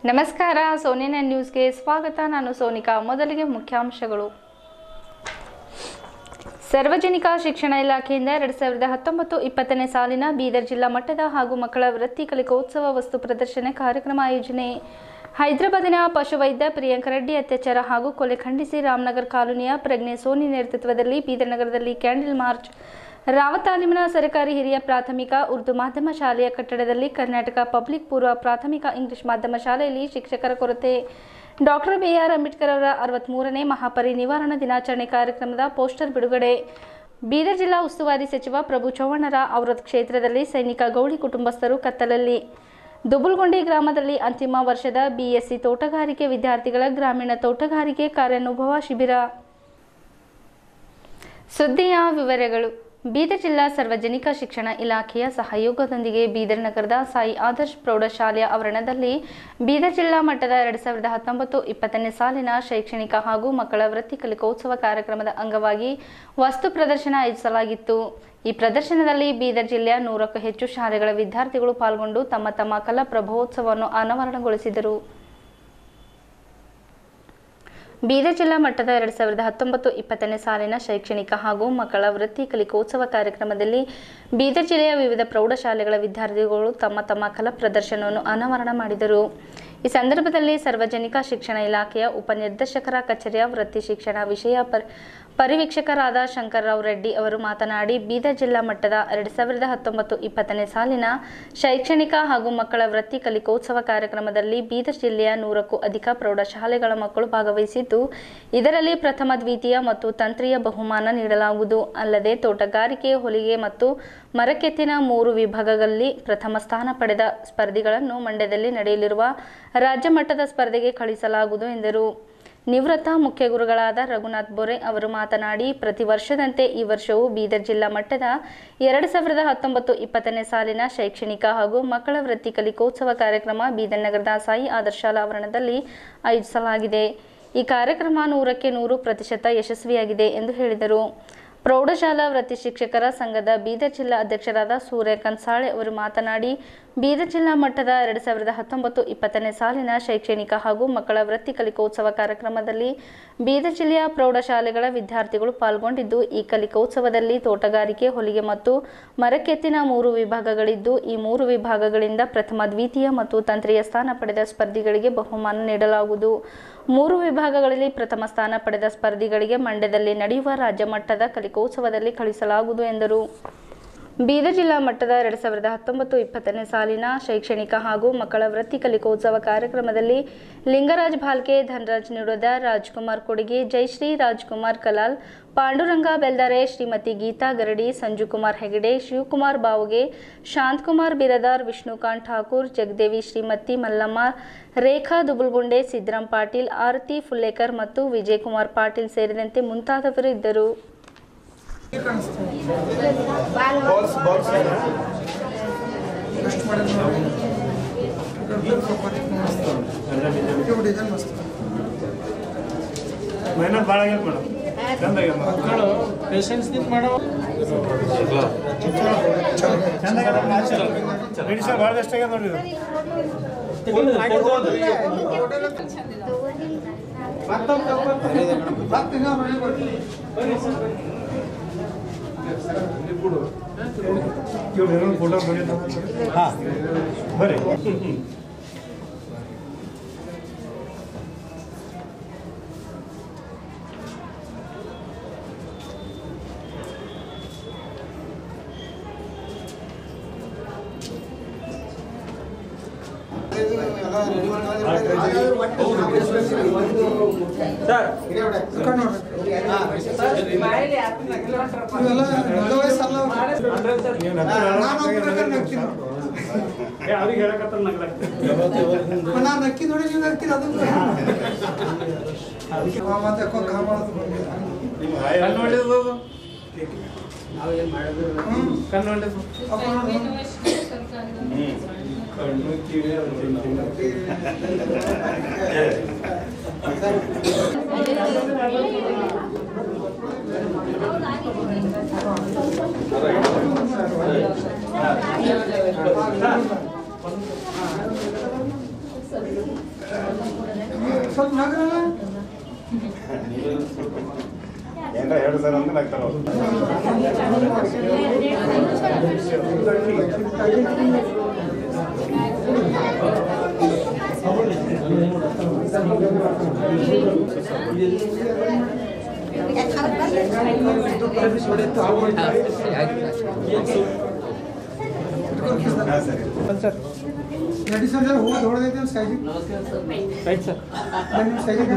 ನಮಸ್ಕಾರ ಸೋನಿನ ನ್ಯೂಸ್ಗೆ ಸ್ವಾಗತ ನಾನು ಸೋನಿಕಾ ಮೊದಲಿಗೆ ಮುಖ್ಯಾಂಶಗಳು ಸಾರ್ವಜನಿಕ ಶಿಕ್ಷಣ ಇಲಾಖೆಯಿಂದ ಎರಡು ಸಾವಿರದ ಹತ್ತೊಂಬತ್ತು ಇಪ್ಪತ್ತನೇ ಸಾಲಿನ ಬೀದರ್ ಜಿಲ್ಲಾ ಮಟ್ಟದ ಹಾಗೂ ಮಕ್ಕಳ ವೃತ್ತಿ ಕಲಿಕೋತ್ಸವ ವಸ್ತು ಪ್ರದರ್ಶನ ಕಾರ್ಯಕ್ರಮ ಆಯೋಜನೆ ಹೈದರಾಬಾದಿನ ಪಶುವೈದ್ಯ ಪ್ರಿಯಾಂಕ ರೆಡ್ಡಿ ಅತ್ಯಾಚಾರ ಹಾಗೂ ಕೊಲೆ ಖಂಡಿಸಿ ರಾಮನಗರ್ ಕಾಲೋನಿಯ ಪ್ರಜ್ಞೆ ಸೋನಿ ನೇತೃತ್ವದಲ್ಲಿ ಬೀದರ್ ನಗರದಲ್ಲಿ ಕ್ಯಾಂಡಲ್ ಮಾರ್ಚ್ ರಾವತಾಲಿಮಿನ ಸರ್ಕಾರಿ ಹಿರಿಯ ಪ್ರಾಥಮಿಕ ಉರ್ದು ಮಾಧ್ಯಮ ಶಾಲೆಯ ಕಟ್ಟಡದಲ್ಲಿ ಕರ್ನಾಟಕ ಪಬ್ಲಿಕ್ ಪೂರ್ವ ಪ್ರಾಥಮಿಕ ಇಂಗ್ಲಿಷ್ ಮಾಧ್ಯಮ ಶಾಲೆಯಲ್ಲಿ ಶಿಕ್ಷಕರ ಕೊರತೆ ಡಾಕ್ಟರ್ ಬಿ ಆರ್ ಅಂಬೇಡ್ಕರ್ ಅವರ ಅರವತ್ತ್ಮೂರನೇ ಮಹಾಪರಿನಿವಾರಣ ದಿನಾಚರಣೆ ಕಾರ್ಯಕ್ರಮದ ಪೋಸ್ಟರ್ ಬಿಡುಗಡೆ ಬೀದರ್ ಜಿಲ್ಲಾ ಉಸ್ತುವಾರಿ ಸಚಿವ ಪ್ರಭು ಚವ್ಹಾಣರ ಔರದ್ ಕ್ಷೇತ್ರದಲ್ಲಿ ಸೈನಿಕ ಗೌಳಿ ಕುಟುಂಬಸ್ಥರು ಕತ್ತಲಲ್ಲಿ ದುಬುಲ್ಗುಂಡಿ ಗ್ರಾಮದಲ್ಲಿ ಅಂತಿಮ ವರ್ಷದ ಬಿಎಸ್ಸಿ ತೋಟಗಾರಿಕೆ ವಿದ್ಯಾರ್ಥಿಗಳ ಗ್ರಾಮೀಣ ತೋಟಗಾರಿಕೆ ಕಾರ್ಯಾನುಭವ ಶಿಬಿರ ಸುದ್ದಿಯ ವಿವರಗಳು ಬೀದರ್ ಜಿಲ್ಲಾ ಸಾರ್ವಜನಿಕ ಶಿಕ್ಷಣ ಇಲಾಖೆಯ ಸಹಯೋಗದೊಂದಿಗೆ ಬೀದರ್ ನಗರದ ಸಾಯಿ ಆದರ್ಶ್ ಪ್ರೌಢಶಾಲೆಯ ಆವರಣದಲ್ಲಿ ಬೀದರ್ ಜಿಲ್ಲಾ ಮಟ್ಟದ ಎರಡು ಸಾವಿರದ ಹತ್ತೊಂಬತ್ತು ಇಪ್ಪತ್ತನೇ ಸಾಲಿನ ಶೈಕ್ಷಣಿಕ ಹಾಗೂ ಮಕ್ಕಳ ವೃತ್ತಿ ಕಲಿಕೋತ್ಸವ ಕಾರ್ಯಕ್ರಮದ ಅಂಗವಾಗಿ ವಸ್ತು ಪ್ರದರ್ಶನ ಆಯೋಜಿಸಲಾಗಿತ್ತು ಈ ಪ್ರದರ್ಶನದಲ್ಲಿ ಬೀದರ್ ಜಿಲ್ಲೆಯ ನೂರಕ್ಕೂ ಹೆಚ್ಚು ಶಾಲೆಗಳ ವಿದ್ಯಾರ್ಥಿಗಳು ಪಾಲ್ಗೊಂಡು ತಮ್ಮ ತಮ್ಮ ಕಲಾ ಪ್ರಭೋತ್ಸವವನ್ನು ಅನಾವರಣಗೊಳಿಸಿದರು ಬೀದರ್ ಜಿಲ್ಲಾ ಮಟ್ಟದ ಎರಡು ಸಾವಿರದ ಹತ್ತೊಂಬತ್ತು ಇಪ್ಪತ್ತನೇ ಸಾಲಿನ ಶೈಕ್ಷಣಿಕ ಹಾಗೂ ಮಕ್ಕಳ ವೃತ್ತಿ ಕಲಿಕೋತ್ಸವ ಕಾರ್ಯಕ್ರಮದಲ್ಲಿ ಬೀದರ್ ಜಿಲ್ಲೆಯ ವಿವಿಧ ಪ್ರೌಢಶಾಲೆಗಳ ವಿದ್ಯಾರ್ಥಿಗಳು ತಮ್ಮ ತಮ್ಮ ಕಲಾ ಪ್ರದರ್ಶನವನ್ನು ಅನಾವರಣ ಮಾಡಿದರು ಈ ಸಂದರ್ಭದಲ್ಲಿ ಸಾರ್ವಜನಿಕ ಶಿಕ್ಷಣ ಇಲಾಖೆಯ ಉಪನಿರ್ದೇಶಕರ ಕಚೇರಿಯ ವೃತ್ತಿ ಶಿಕ್ಷಣ ವಿಷಯ ಪರ್ ಪರಿವೀಕ್ಷಕರಾದ ಶಂಕರ್ರಾವ್ ರೆಡ್ಡಿ ಅವರು ಮಾತನಾಡಿ ಬೀದರ್ ಜಿಲ್ಲಾ ಮಟ್ಟದ ಎರಡು ಸಾವಿರದ ಹತ್ತೊಂಬತ್ತು ಇಪ್ಪತ್ತನೇ ಸಾಲಿನ ಶೈಕ್ಷಣಿಕ ಹಾಗೂ ಮಕ್ಕಳ ವೃತ್ತಿ ಕಲಿಕೋತ್ಸವ ಕಾರ್ಯಕ್ರಮದಲ್ಲಿ ಬೀದರ್ ಜಿಲ್ಲೆಯ ನೂರಕ್ಕೂ ಅಧಿಕ ಪ್ರೌಢಶಾಲೆಗಳ ಮಕ್ಕಳು ಭಾಗವಹಿಸಿದ್ದು ಇದರಲ್ಲಿ ಪ್ರಥಮ ದ್ವಿತೀಯ ಮತ್ತು ತಂತ್ರಿಯ ಬಹುಮಾನ ನೀಡಲಾಗುವುದು ಅಲ್ಲದೆ ತೋಟಗಾರಿಕೆ ಹೊಲಿಗೆ ಮತ್ತು ಮರಕೆತ್ತಿನ ಮೂರು ವಿಭಾಗಗಳಲ್ಲಿ ಪ್ರಥಮ ಸ್ಥಾನ ಪಡೆದ ಸ್ಪರ್ಧಿಗಳನ್ನು ಮಂಡ್ಯದಲ್ಲಿ ನಡೆಯಲಿರುವ ರಾಜ್ಯ ಮಟ್ಟದ ಸ್ಪರ್ಧೆಗೆ ಕಳಿಸಲಾಗುವುದು ಎಂದರು ನಿವೃತ್ತ ಮುಖ್ಯ ಗುರುಗಳಾದ ರಘುನಾಥ್ ಬೊರೆ ಅವರು ಮಾತನಾಡಿ ಪ್ರತಿ ವರ್ಷದಂತೆ ಈ ವರ್ಷವೂ ಬೀದರ್ ಜಿಲ್ಲಾ ಮಟ್ಟದ ಎರಡು ಸಾವಿರದ ಹತ್ತೊಂಬತ್ತು ಇಪ್ಪತ್ತನೇ ಸಾಲಿನ ಶೈಕ್ಷಣಿಕ ಹಾಗೂ ಮಕ್ಕಳ ವೃತ್ತಿ ಕಲಿಕೋತ್ಸವ ಕಾರ್ಯಕ್ರಮ ಬೀದರ್ ನಗರದ ಸಾಯಿ ಆದರ್ಶಾಲಾ ಆವರಣದಲ್ಲಿ ಆಯೋಜಿಸಲಾಗಿದೆ ಈ ಕಾರ್ಯಕ್ರಮ ನೂರಕ್ಕೆ ನೂರು ಪ್ರತಿಶತ ಯಶಸ್ವಿಯಾಗಿದೆ ಎಂದು ಹೇಳಿದರು ಪ್ರೌಢಶಾಲಾ ವೃತ್ತಿ ಶಿಕ್ಷಕರ ಸಂಘದ ಬೀದರ್ ಜಿಲ್ಲಾ ಅಧ್ಯಕ್ಷರಾದ ಸೂರ್ಯ ಕನ್ಸಾಳೆ ಅವರು ಮಾತನಾಡಿ ಬೀದರ್ ಜಿಲ್ಲಾ ಮಟ್ಟದ ಎರಡು ಸಾವಿರದ ಹತ್ತೊಂಬತ್ತು ಇಪ್ಪತ್ತನೇ ಸಾಲಿನ ಶೈಕ್ಷಣಿಕ ಹಾಗೂ ಮಕ್ಕಳ ವೃತ್ತಿ ಕಲಿಕೋತ್ಸವ ಕಾರ್ಯಕ್ರಮದಲ್ಲಿ ಬೀದರ್ ಜಿಲ್ಲೆಯ ಪ್ರೌಢಶಾಲೆಗಳ ವಿದ್ಯಾರ್ಥಿಗಳು ಪಾಲ್ಗೊಂಡಿದ್ದು ಈ ಕಲಿಕೋತ್ಸವದಲ್ಲಿ ತೋಟಗಾರಿಕೆ ಹೊಲಿಗೆ ಮತ್ತು ಮರಕೆತ್ತಿನ ಮೂರು ವಿಭಾಗಗಳಿದ್ದು ಈ ಮೂರು ವಿಭಾಗಗಳಿಂದ ಪ್ರಥಮ ದ್ವಿತೀಯ ಮತ್ತು ತಂತ್ರಿಯ ಸ್ಥಾನ ಪಡೆದ ಸ್ಪರ್ಧಿಗಳಿಗೆ ಬಹುಮಾನ ನೀಡಲಾಗುವುದು ಮೂರು ವಿಭಾಗಗಳಲ್ಲಿ ಪ್ರಥಮ ಸ್ಥಾನ ಪಡೆದ ಸ್ಪರ್ಧಿಗಳಿಗೆ ಮಂಡ್ಯದಲ್ಲಿ ನಡೆಯುವ ರಾಜ್ಯ ಮಟ್ಟದ ಕಲಿಕೋತ್ಸವದಲ್ಲಿ ಕಳಿಸಲಾಗುವುದು ಎಂದರು ಬೀದರ್ ಜಿಲ್ಲಾ ಮಟ್ಟದ ಎರಡು ಸಾವಿರದ ಹತ್ತೊಂಬತ್ತು ಇಪ್ಪತ್ತನೇ ಸಾಲಿನ ಶೈಕ್ಷಣಿಕ ಹಾಗೂ ಮಕ್ಕಳ ವೃತ್ತಿ ಕಲಿಕೋತ್ಸವ ಕಾರ್ಯಕ್ರಮದಲ್ಲಿ ಲಿಂಗರಾಜ್ ಭಾಲ್ಕೆ ಧನರಾಜ್ ನಿಡೋದ ರಾಜ್ಕುಮಾರ್ ಕೊಡಿಗೆ ಜಯಶ್ರೀ ರಾಜ್ಕುಮಾರ್ ಕಲಾಲ್ ಪಾಂಡುರಂಗ ಬೆಲ್ದಾರೆ ಶ್ರೀಮತಿ ಗೀತಾ ಗರಡಿ ಸಂಜುಕುಮಾರ್ ಹೆಗಡೆ ಶಿವಕುಮಾರ್ ಬಾವುಗೆ ಶಾಂತಕುಮಾರ್ ಬಿರದಾರ್ ವಿಷ್ಣುಕಾಂತ್ ಠಾಕೂರ್ ಜಗದೇವಿ ಶ್ರೀಮತಿ ಮಲ್ಲಮ್ಮ ರೇಖಾ ದುಬುಲ್ಗುಂಡೆ ಸಿದ್ದರಾಮ್ ಪಾಟೀಲ್ ಆರತಿ ಫುಲ್ಲೇಕರ್ ಮತ್ತು ವಿಜಯಕುಮಾರ್ ಪಾಟೀಲ್ ಸೇರಿದಂತೆ ಮುಂತಾದವರು ಇದ್ದರು ಬಾಲ್ಸ್ ಬಾಲ್ಸ್ ಎಷ್ಟು ಮಾಡಿದ್ರು ನೋಡಿ ಇವು ಡಿಸೈನ್ ಮಸ್ತ್ ಮೆಹನತ್ ಭಾಳ ಆಗ್ಯದ ಮೇಡಮ್ ಚಂದ ಆಗ್ಯದ ಮಕ್ಕಳು ಪೇಷನ್ಸ್ ನಿಂತ ಮಾಡೋ ಚಂದ ಆಗ್ಯದ ನ್ಯಾಚುರಲ್ ಮೆಡಿಸಿನ್ ಭಾಳ ಬೆಸ್ಟ್ ಆಗ್ಯದ ನೋಡಿ ಇದು ಮತ್ತೆ ಇನ್ನೂ ಮನೆ ಬರ್ತೀನಿ ಇವ್ರು ಏನೋ ಫೋಟೋ ಬಂದಿದ್ದ ಹಾಂ ಬರ್ರಿ ಕಣ್ಣು ನೋಡ್ರಿ ಇವೆಲ್ಲ ಮಗ ವಯಸ್ಸಲ್ಲ ನೀವು ನಾನು ಒಬ್ಬ ನಕ್ಕಿ ಅವ್ರಿಗೆ ಹೇಳಕತ್ತಾರ ನಗ್ಲಾಗ್ತದೆ ನಾನು ನಕ್ಕಿ ನೋಡಿ ನೀವು ನಕ್ಕಿ ಅದು ಮತ್ತೆ ಯಾಕೋ ಕಾಮ ಕಣ್ಣು ಹೊಡೆದು ಹ್ಮ್ ಕಣ್ಣು ಹೊಡೆದು ಅಪ್ಪ ನೋಡು. ಕಣ್ಣು ಕಿವಿ ಅದು ತಿಂತೀನಿ. ಸ್ವಲ್ಪ ನಗರಲ್ಲ ಏನಾರ ಹೇಳಿ ಸರ್ ಅಂತ ನಗ್ತಾರ ಅವ್ರು. ಹಾ, ಸರಿ ನಡಿ ಸರ್ ಜರ ಹೋಗಿ ಹೊಡೆದೈತೆ ಅಂತ ಸೈಜಿಗೆ ನಿಮ್ಮ ಸೈಜಿಗೆ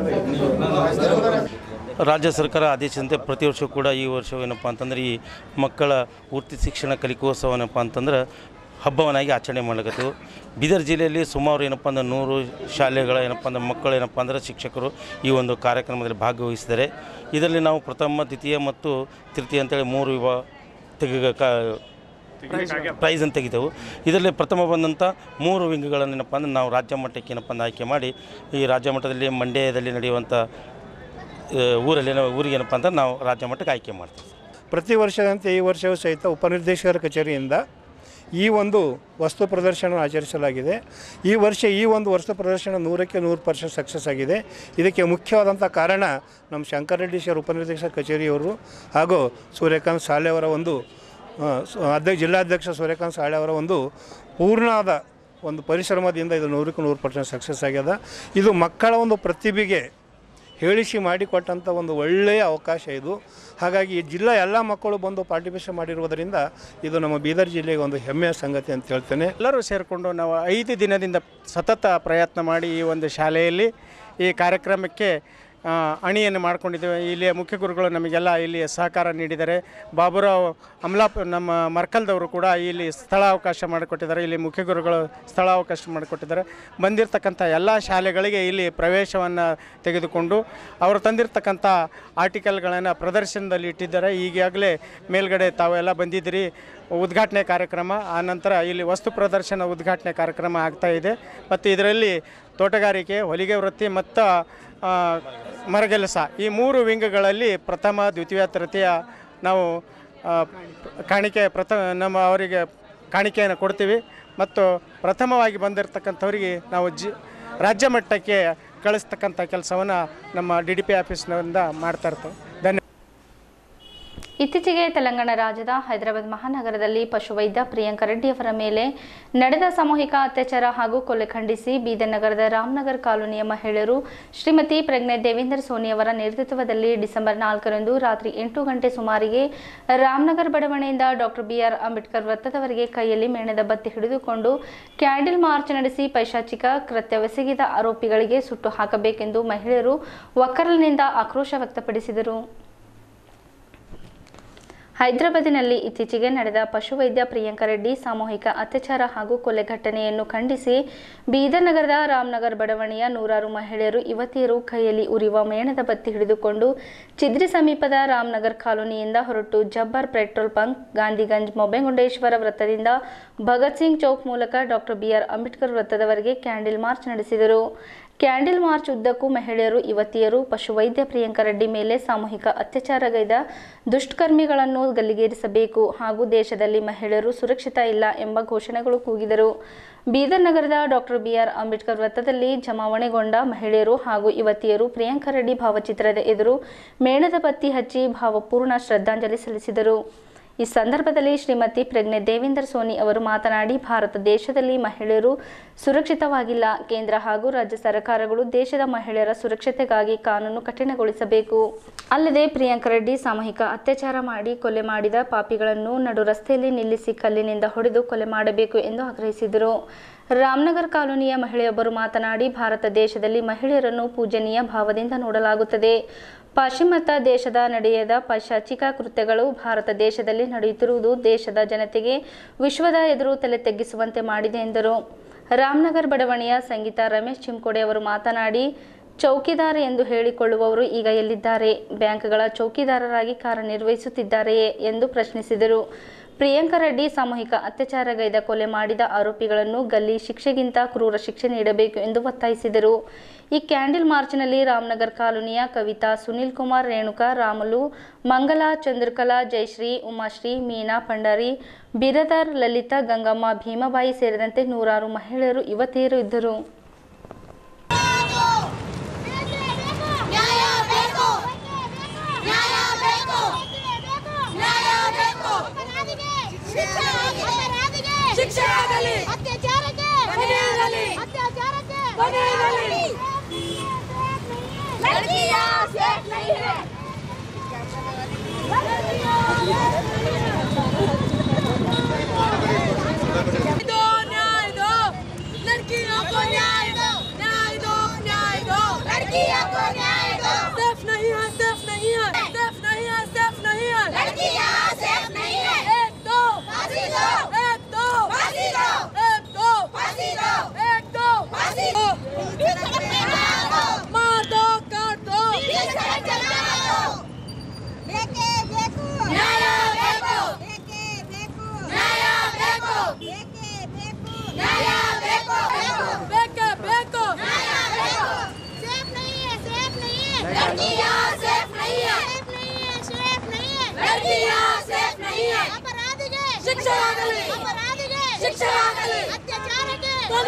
ಹೊಡೆದೈತೆ ರಾಜ್ಯ ಸರ್ಕಾರ ಆದೇಶದಂತೆ ಪ್ರತಿ ವರ್ಷ ಕೂಡ ಈ ವರ್ಷ ಏನಪ್ಪ ಅಂತಂದ್ರೆ ಈ ಮಕ್ಕಳ ವೃತ್ತಿ ಶಿಕ್ಷಣ ಕಲಿಕೋತ್ಸವ ಏನಪ್ಪ ಅಂತಂದ್ರೆ ಹಬ್ಬವನ್ನಾಗಿ ಆಚರಣೆ ಮಾಡಕತ್ತು ಬೀದರ್ ಜಿಲ್ಲೆಯಲ್ಲಿ ಸುಮಾರು ಏನಪ್ಪ ಅಂದ್ರೆ ನೂರು ಶಾಲೆಗಳ ಏನಪ್ಪ ಅಂದ್ರೆ ಮಕ್ಕಳು ಏನಪ್ಪ ಅಂದ್ರೆ ಶಿಕ್ಷಕರು ಈ ಒಂದು ಕಾರ್ಯಕ್ರಮದಲ್ಲಿ ಭಾಗವಹಿಸಿದ್ದಾರೆ ಇದರಲ್ಲಿ ನಾವು ಪ್ರಥಮ ದ್ವಿತೀಯ ಮತ್ತು ತೃತೀಯ ಅಂತೇಳಿ ಮೂರು ವಿಭಾಗ ತೆಗೆ ಕ ಪ್ರೈಸ್ ಅಂತ ತೆಗಿತೇವೆ ಇದರಲ್ಲಿ ಪ್ರಥಮ ಬಂದಂಥ ಮೂರು ವಿಂಗ್ಗಳನ್ನು ಏನಪ್ಪ ಅಂದ್ರೆ ನಾವು ರಾಜ್ಯ ಮಟ್ಟಕ್ಕೆ ಏನಪ್ಪ ಅಂದ್ರೆ ಆಯ್ಕೆ ಮಾಡಿ ಈ ರಾಜ್ಯ ಮಟ್ಟದಲ್ಲಿ ಮಂಡ್ಯದಲ್ಲಿ ನಡೆಯುವಂಥ ಆ, ಊರಲ್ಲಿ ಏನೋ ಊರಿಗೆ ಏನಪ್ಪ ಅಂತ ನಾವು ರಾಜ್ಯ ಮಟ್ಟಕ್ಕೆ ಆಯ್ಕೆ ಮಾಡ್ತೀವಿ ಪ್ರತಿ ವರ್ಷದಂತೆ ಈ ವರ್ಷವೂ ಸಹಿತ ಉಪನಿರ್ದೇಶಕರ ಕಚೇರಿಯಿಂದ ಈ ಒಂದು ವಸ್ತು ಪ್ರದರ್ಶನ ಆಚರಿಸಲಾಗಿದೆ ಈ ವರ್ಷ ಈ ಒಂದು ವಸ್ತು ಪ್ರದರ್ಶನ ನೂರಕ್ಕೆ ನೂರು ಪರ್ಸೆಂಟ್ ಸಕ್ಸಸ್ ಆಗಿದೆ ಇದಕ್ಕೆ ಮುಖ್ಯವಾದಂಥ ಕಾರಣ ನಮ್ಮ ಶಂಕರರೆಡ್ಡಿ ಸರ್ ಉಪನಿರ್ದೇಶಕ ಕಚೇರಿಯವರು ಹಾಗೂ ಸೂರ್ಯಕಾಂತ್ ಸಾಲೆ ಅವರ ಒಂದು ಆ, ಸ- ಅಧ್ಯಕ್ಷ ಜಿಲ್ಲಾಧ್ಯಕ್ಷ ಸೂರ್ಯಕಾಂತ್ ಸಾಳೆ ಅವರ ಒಂದು ಪೂರ್ಣವಾದ ಒಂದು ಪರಿಶ್ರಮದಿಂದ ಇದು ನೂರಕ್ಕೆ ನೂರು ಪರ್ಸೆಂಟ್ ಸಕ್ಸಸ್ ಆಗ್ಯದ ಇದು ಮಕ್ಕಳ ಒಂದು ಪ್ರತಿಭೆಗೆ ಹೇಳಿಸಿ ಮಾಡಿಕೊಟ್ಟಂಥ ಒಂದು ಒಳ್ಳೆಯ ಅವಕಾಶ ಇದು ಹಾಗಾಗಿ ಈ ಜಿಲ್ಲಾ ಎಲ್ಲ ಮಕ್ಕಳು ಬಂದು ಪಾರ್ಟಿಸಿಪೇಷನ್ ಮಾಡಿರುವುದರಿಂದ ಇದು ನಮ್ಮ ಬೀದರ್ ಜಿಲ್ಲೆಗೆ ಒಂದು ಹೆಮ್ಮೆಯ ಸಂಗತಿ ಅಂತ ಹೇಳ್ತೇನೆ ಎಲ್ಲರೂ ಸೇರಿಕೊಂಡು ನಾವು ಐದು ದಿನದಿಂದ ಸತತ ಪ್ರಯತ್ನ ಮಾಡಿ ಈ ಒಂದು ಶಾಲೆಯಲ್ಲಿ ಈ ಕಾರ್ಯಕ್ರಮಕ್ಕೆ ಆ, ಅಣಿಯನ್ನು ಮಾಡ್ಕೊಂಡಿದ್ದೇವೆ ಇಲ್ಲಿಯ ಮುಖ್ಯ ಗುರುಗಳು ನಮಗೆಲ್ಲ ಇಲ್ಲಿ ಸಹಕಾರ ನೀಡಿದ್ದಾರೆ ಬಾಬುರಾವ್ ಅಮಲಾಪ್ ನಮ್ಮ ಮರ್ಕಲ್ದವರು ಕೂಡ ಇಲ್ಲಿ ಸ್ಥಳಾವಕಾಶ ಮಾಡಿಕೊಟ್ಟಿದ್ದಾರೆ ಇಲ್ಲಿ ಮುಖ್ಯ ಗುರುಗಳು ಸ್ಥಳಾವಕಾಶ ಮಾಡಿಕೊಟ್ಟಿದ್ದಾರೆ ಬಂದಿರತಕ್ಕಂಥ ಎಲ್ಲ ಶಾಲೆಗಳಿಗೆ ಇಲ್ಲಿ ಪ್ರವೇಶವನ್ನು ತೆಗೆದುಕೊಂಡು ಅವರು ತಂದಿರತಕ್ಕಂಥ ಆರ್ಟಿಕಲ್ಗಳನ್ನು ಪ್ರದರ್ಶನದಲ್ಲಿ ಇಟ್ಟಿದ್ದಾರೆ ಈಗಾಗಲೇ ಮೇಲ್ಗಡೆ ತಾವೆಲ್ಲ ಬಂದಿದ್ದೀರಿ ಉದ್ಘಾಟನೆ ಕಾರ್ಯಕ್ರಮ ಆ ನಂತರ ಇಲ್ಲಿ ವಸ್ತು ಪ್ರದರ್ಶನ ಉದ್ಘಾಟನೆ ಕಾರ್ಯಕ್ರಮ ಆಗ್ತಾ ಇದೆ ಮತ್ತು ಇದರಲ್ಲಿ ತೋಟಗಾರಿಕೆ ಹೊಲಿಗೆ ವೃತ್ತಿ ಮತ್ತು ಆ, ಮರಗೆಲಸ ಈ ಮೂರು ವಿಂಗ್ಗಳಲ್ಲಿ ಪ್ರಥಮ ದ್ವಿತೀಯ ತೃತೀಯ ನಾವು ಆ, ಕಾಣಿಕೆ ಪ್ರಥಮ ನಮ್ಮ ಅವರಿಗೆ ಕಾಣಿಕೆಯನ್ನು ಕೊಡ್ತೀವಿ ಮತ್ತು ಪ್ರಥಮವಾಗಿ ಬಂದಿರತಕ್ಕಂಥವರಿಗೆ ನಾವು ಜಿ ರಾಜ್ಯ ಮಟ್ಟಕ್ಕೆ ಕಳಿಸ್ತಕ್ಕಂಥ ಕೆಲಸವನ್ನು ನಮ್ಮ ಡಿ ಡಿ ಪಿ ಆಫೀಸ್ನಿಂದ ಮಾಡ್ತಾ ಇರ್ತೇವೆ ಧನ್ಯವಾದ ಇತ್ತೀಚೆಗೆ ತೆಲಂಗಾಣ ರಾಜ್ಯದ ಹೈದರಾಬಾದ್ ಮಹಾನಗರದಲ್ಲಿ ಪಶುವೈದ್ಯ ಪ್ರಿಯಾಂಕ ರೆಡ್ಡಿ ಅವರ ಮೇಲೆ ನಡೆದ ಸಾಮೂಹಿಕ ಅತ್ಯಾಚಾರ ಹಾಗೂ ಕೊಲೆ ಖಂಡಿಸಿ ಬೀದರ್ ನಗರದ ರಾಮನಗರ್ ಕಾಲೋನಿಯ ಮಹಿಳೆಯರು ಶ್ರೀಮತಿ ಪ್ರಜ್ಞೆ ದೇವೇಂದ್ರ ಸೋನಿ ಅವರ ನೇತೃತ್ವದಲ್ಲಿ ಡಿಸೆಂಬರ್ ನಾಲ್ಕರಂದು ರಾತ್ರಿ ಎಂಟು ಗಂಟೆ ಸುಮಾರಿಗೆ ರಾಮನಗರ್ ಬಡಾವಣೆಯಿಂದ ಡಾಕ್ಟರ್ ಬಿಆರ್ ಅಂಬೇಡ್ಕರ್ ವೃತ್ತದವರೆಗೆ ಕೈಯಲ್ಲಿ ಮೇಣದ ಬತ್ತಿ ಹಿಡಿದುಕೊಂಡು ಕ್ಯಾಂಡಲ್ ಮಾರ್ಚ್ ನಡೆಸಿ ಪೈಶಾಚಿಕ ಕೃತ್ಯವೆಸಗಿದ ಆರೋಪಿಗಳಿಗೆ ಸುಟ್ಟು ಹಾಕಬೇಕೆಂದು ಮಹಿಳೆಯರು ಒಕ್ಕರಲಿನಿಂದ ಆಕ್ರೋಶ ವ್ಯಕ್ತಪಡಿಸಿದರು ಹೈದರಾಬಾದಿನಲ್ಲಿ ಇತ್ತೀಚೆಗೆ ನಡೆದ ಪಶುವೈದ್ಯ ಪ್ರಿಯಾಂಕ ರೆಡ್ಡಿ ಸಾಮೂಹಿಕ ಅತ್ಯಾಚಾರ ಹಾಗೂ ಕೊಲೆ ಘಟನೆಯನ್ನು ಖಂಡಿಸಿ ಬೀದರ್ ನಗರದ ರಾಮನಗರ್ ಬಡಾವಣೆಯ ನೂರಾರು ಮಹಿಳೆಯರು ಯುವತಿಯರು ಕೈಯಲ್ಲಿ ಉರಿಯುವ ಮೇಣದ ಬತ್ತಿ ಹಿಡಿದುಕೊಂಡು ಚಿದ್ರಿ ಸಮೀಪದ ರಾಮನಗರ್ ಕಾಲೋನಿಯಿಂದ ಹೊರಟು ಜಬ್ಬರ್ ಪೆಟ್ರೋಲ್ ಬಂಕ್ ಗಾಂಧಿಗಂಜ್ ಮೊಬೆಗುಂಡೇಶ್ವರ ವೃತ್ತದಿಂದ ಭಗತ್ ಸಿಂಗ್ ಚೌಕ್ ಮೂಲಕ ಡಾಕ್ಟರ್ ಬಿಆರ್ ಅಂಬೇಡ್ಕರ್ ವೃತ್ತದವರೆಗೆ ಕ್ಯಾಂಡಿಲ್ ಮಾರ್ಚ್ ನಡೆಸಿದರು ಕ್ಯಾಂಡಿಲ್ ಮಾರ್ಚ್ ಉದ್ದಕ್ಕೂ ಮಹಿಳೆಯರು ಯುವತಿಯರು ಪಶುವೈದ್ಯ ಪ್ರಿಯಾಂಕ ರೆಡ್ಡಿ ಮೇಲೆ ಸಾಮೂಹಿಕ ಅತ್ಯಾಚಾರಗೈದ ದುಷ್ಕರ್ಮಿಗಳನ್ನು ಗಲ್ಲಿಗೇರಿಸಬೇಕು ಹಾಗೂ ದೇಶದಲ್ಲಿ ಮಹಿಳೆಯರು ಸುರಕ್ಷಿತ ಇಲ್ಲ ಎಂಬ ಘೋಷಣೆಗಳು ಕೂಗಿದರು ಬೀದರ್ ನಗರದ ಡಾಕ್ಟರ್ ಬಿಆರ್ ಅಂಬೇಡ್ಕರ್ ವೃತ್ತದಲ್ಲಿ ಜಮಾವಣೆಗೊಂಡ ಮಹಿಳೆಯರು ಹಾಗೂ ಯುವತಿಯರು ಪ್ರಿಯಾಂಕ ರೆಡ್ಡಿ ಭಾವಚಿತ್ರದ ಎದುರು ಮೇಣದ ಬತ್ತಿ ಹಚ್ಚಿ ಭಾವಪೂರ್ಣ ಶ್ರದ್ಧಾಂಜಲಿ ಸಲ್ಲಿಸಿದರು ಈ ಸಂದರ್ಭದಲ್ಲಿ ಶ್ರೀಮತಿ ಪ್ರಜ್ಞೆ ದೇವೇಂದ್ರ ಸೋನಿ ಅವರು ಮಾತನಾಡಿ ಭಾರತ ದೇಶದಲ್ಲಿ ಮಹಿಳೆಯರು ಸುರಕ್ಷಿತವಾಗಿಲ್ಲ ಕೇಂದ್ರ ಹಾಗೂ ರಾಜ್ಯ ಸರ್ಕಾರಗಳು ದೇಶದ ಮಹಿಳೆಯರ ಸುರಕ್ಷತೆಗಾಗಿ ಕಾನೂನು ಕಠಿಣಗೊಳಿಸಬೇಕು ಅಲ್ಲದೆ ಪ್ರಿಯಾಂಕ ರೆಡ್ಡಿ ಸಾಮೂಹಿಕ ಅತ್ಯಾಚಾರ ಮಾಡಿ ಕೊಲೆ ಮಾಡಿದ ಪಾಪಿಗಳನ್ನು ನಡು ರಸ್ತೆಯಲ್ಲಿ ನಿಲ್ಲಿಸಿ ಕಲ್ಲಿನಿಂದ ಹೊಡೆದು ಕೊಲೆ ಮಾಡಬೇಕು ಎಂದು ಆಗ್ರಹಿಸಿದರು ರಾಮನಗರ್ ಕಾಲೋನಿಯ ಮಹಿಳೆಯೊಬ್ಬರು ಮಾತನಾಡಿ ಭಾರತ ದೇಶದಲ್ಲಿ ಮಹಿಳೆಯರನ್ನು ಪೂಜನೀಯ ಭಾವದಿಂದ ನೋಡಲಾಗುತ್ತದೆ ಪಾಶ್ಚಿಮಾತ್ಯ ದೇಶದ ನಡೆಯದ ಪೈಶಾಚಿಕ ಕೃತ್ಯಗಳು ಭಾರತ ದೇಶದಲ್ಲಿ ನಡೆಯುತ್ತಿರುವುದು ದೇಶದ ಜನತೆಗೆ ವಿಶ್ವದ ಎದುರು ತಲೆ ತಗ್ಗಿಸುವಂತೆ ಮಾಡಿದೆ ಎಂದರು ರಾಮನಗರ್ ಬಡಾವಣೆಯ ಸಂಗೀತ ರಮೇಶ್ ಚಿಮ್ಕೋಡೆ ಅವರು ಮಾತನಾಡಿ ಚೌಕಿದಾರ ಎಂದು ಹೇಳಿಕೊಳ್ಳುವವರು ಈಗ ಎಲ್ಲಿದ್ದಾರೆ ಬ್ಯಾಂಕ್ಗಳ ಚೌಕಿದಾರರಾಗಿ ಕಾರ್ಯನಿರ್ವಹಿಸುತ್ತಿದ್ದಾರೆಯೇ ಎಂದು ಪ್ರಶ್ನಿಸಿದರು ಪ್ರಿಯಾಂಕ ರೆಡ್ಡಿ ಸಾಮೂಹಿಕ ಅತ್ಯಾಚಾರಗೈದ ಕೊಲೆ ಮಾಡಿದ ಆರೋಪಿಗಳನ್ನು ಗಲ್ಲಿ ಶಿಕ್ಷೆಗಿಂತ ಕ್ರೂರ ಶಿಕ್ಷೆ ನೀಡಬೇಕು ಎಂದು ಒತ್ತಾಯಿಸಿದರು ಈ ಕ್ಯಾಂಡಿಲ್ ಮಾರ್ಚ್ನಲ್ಲಿ ರಾಮನಗರ್ ಕಾಲೋನಿಯ ಕವಿತಾ ಸುನಿಲ್ ಕುಮಾರ್ ರೇಣುಕಾ ರಾಮುಲು ಮಂಗಲಾ ಚಂದ್ರಕಲಾ ಜಯಶ್ರೀ ಉಮಾಶ್ರೀ ಮೀನಾ ಭಂಡಾರಿ ಬಿರದರ್ ಲಲಿತಾ ಗಂಗಮ್ಮ ಭೀಮಾಬಾಯಿ ಸೇರಿದಂತೆ ನೂರಾರು ಮಹಿಳೆಯರು ಯುವತಿಯರು ಇದ್ದರು ಶಿಕ್ಷೆ ಆಗಲಿ ಅತ್ಯಾಚಾರಕ್ಕೆ ಕೊನೆಯಾಗಲಿ. ಅತ್ಯಾಚಾರಕ್ಕೆ ಕೊನೆಯಾಗಲಿ. लड़कियां सेफ नहीं है दो न्याय दो लड़कियों को न्याय दो न्याय दो न्याय दो लड़कियों को न्याय दो सेफ नहीं है सेफ नहीं है सेफ नहीं है सेफ नहीं है लड़कियां सेफ नहीं है एक दो फांसी दो एक दो फांसी दो एक दो फांसी दो एक दो फांसी दो सड़क पे चला दो मार दो काट दो सड़क चला दो बेके देखो न्याय देखो बेके देखो न्याय देखो बेके देखो न्याय देखो बेके बेको न्याय देखो सेफ नहीं है सेफ नहीं है लड़कियां सेफ नहीं है सेफ नहीं है सेफ नहीं है लड़कियां सेफ नहीं है अपराधिಗೆ ಶಿಕ್ಷೆ ಆಗಲಿ. अपराधिಗೆ ಶಿಕ್ಷೆ ಆಗಲಿ. ಅತ್ಯಾಚಾರಕ್ಕೆ ಕೊನೆ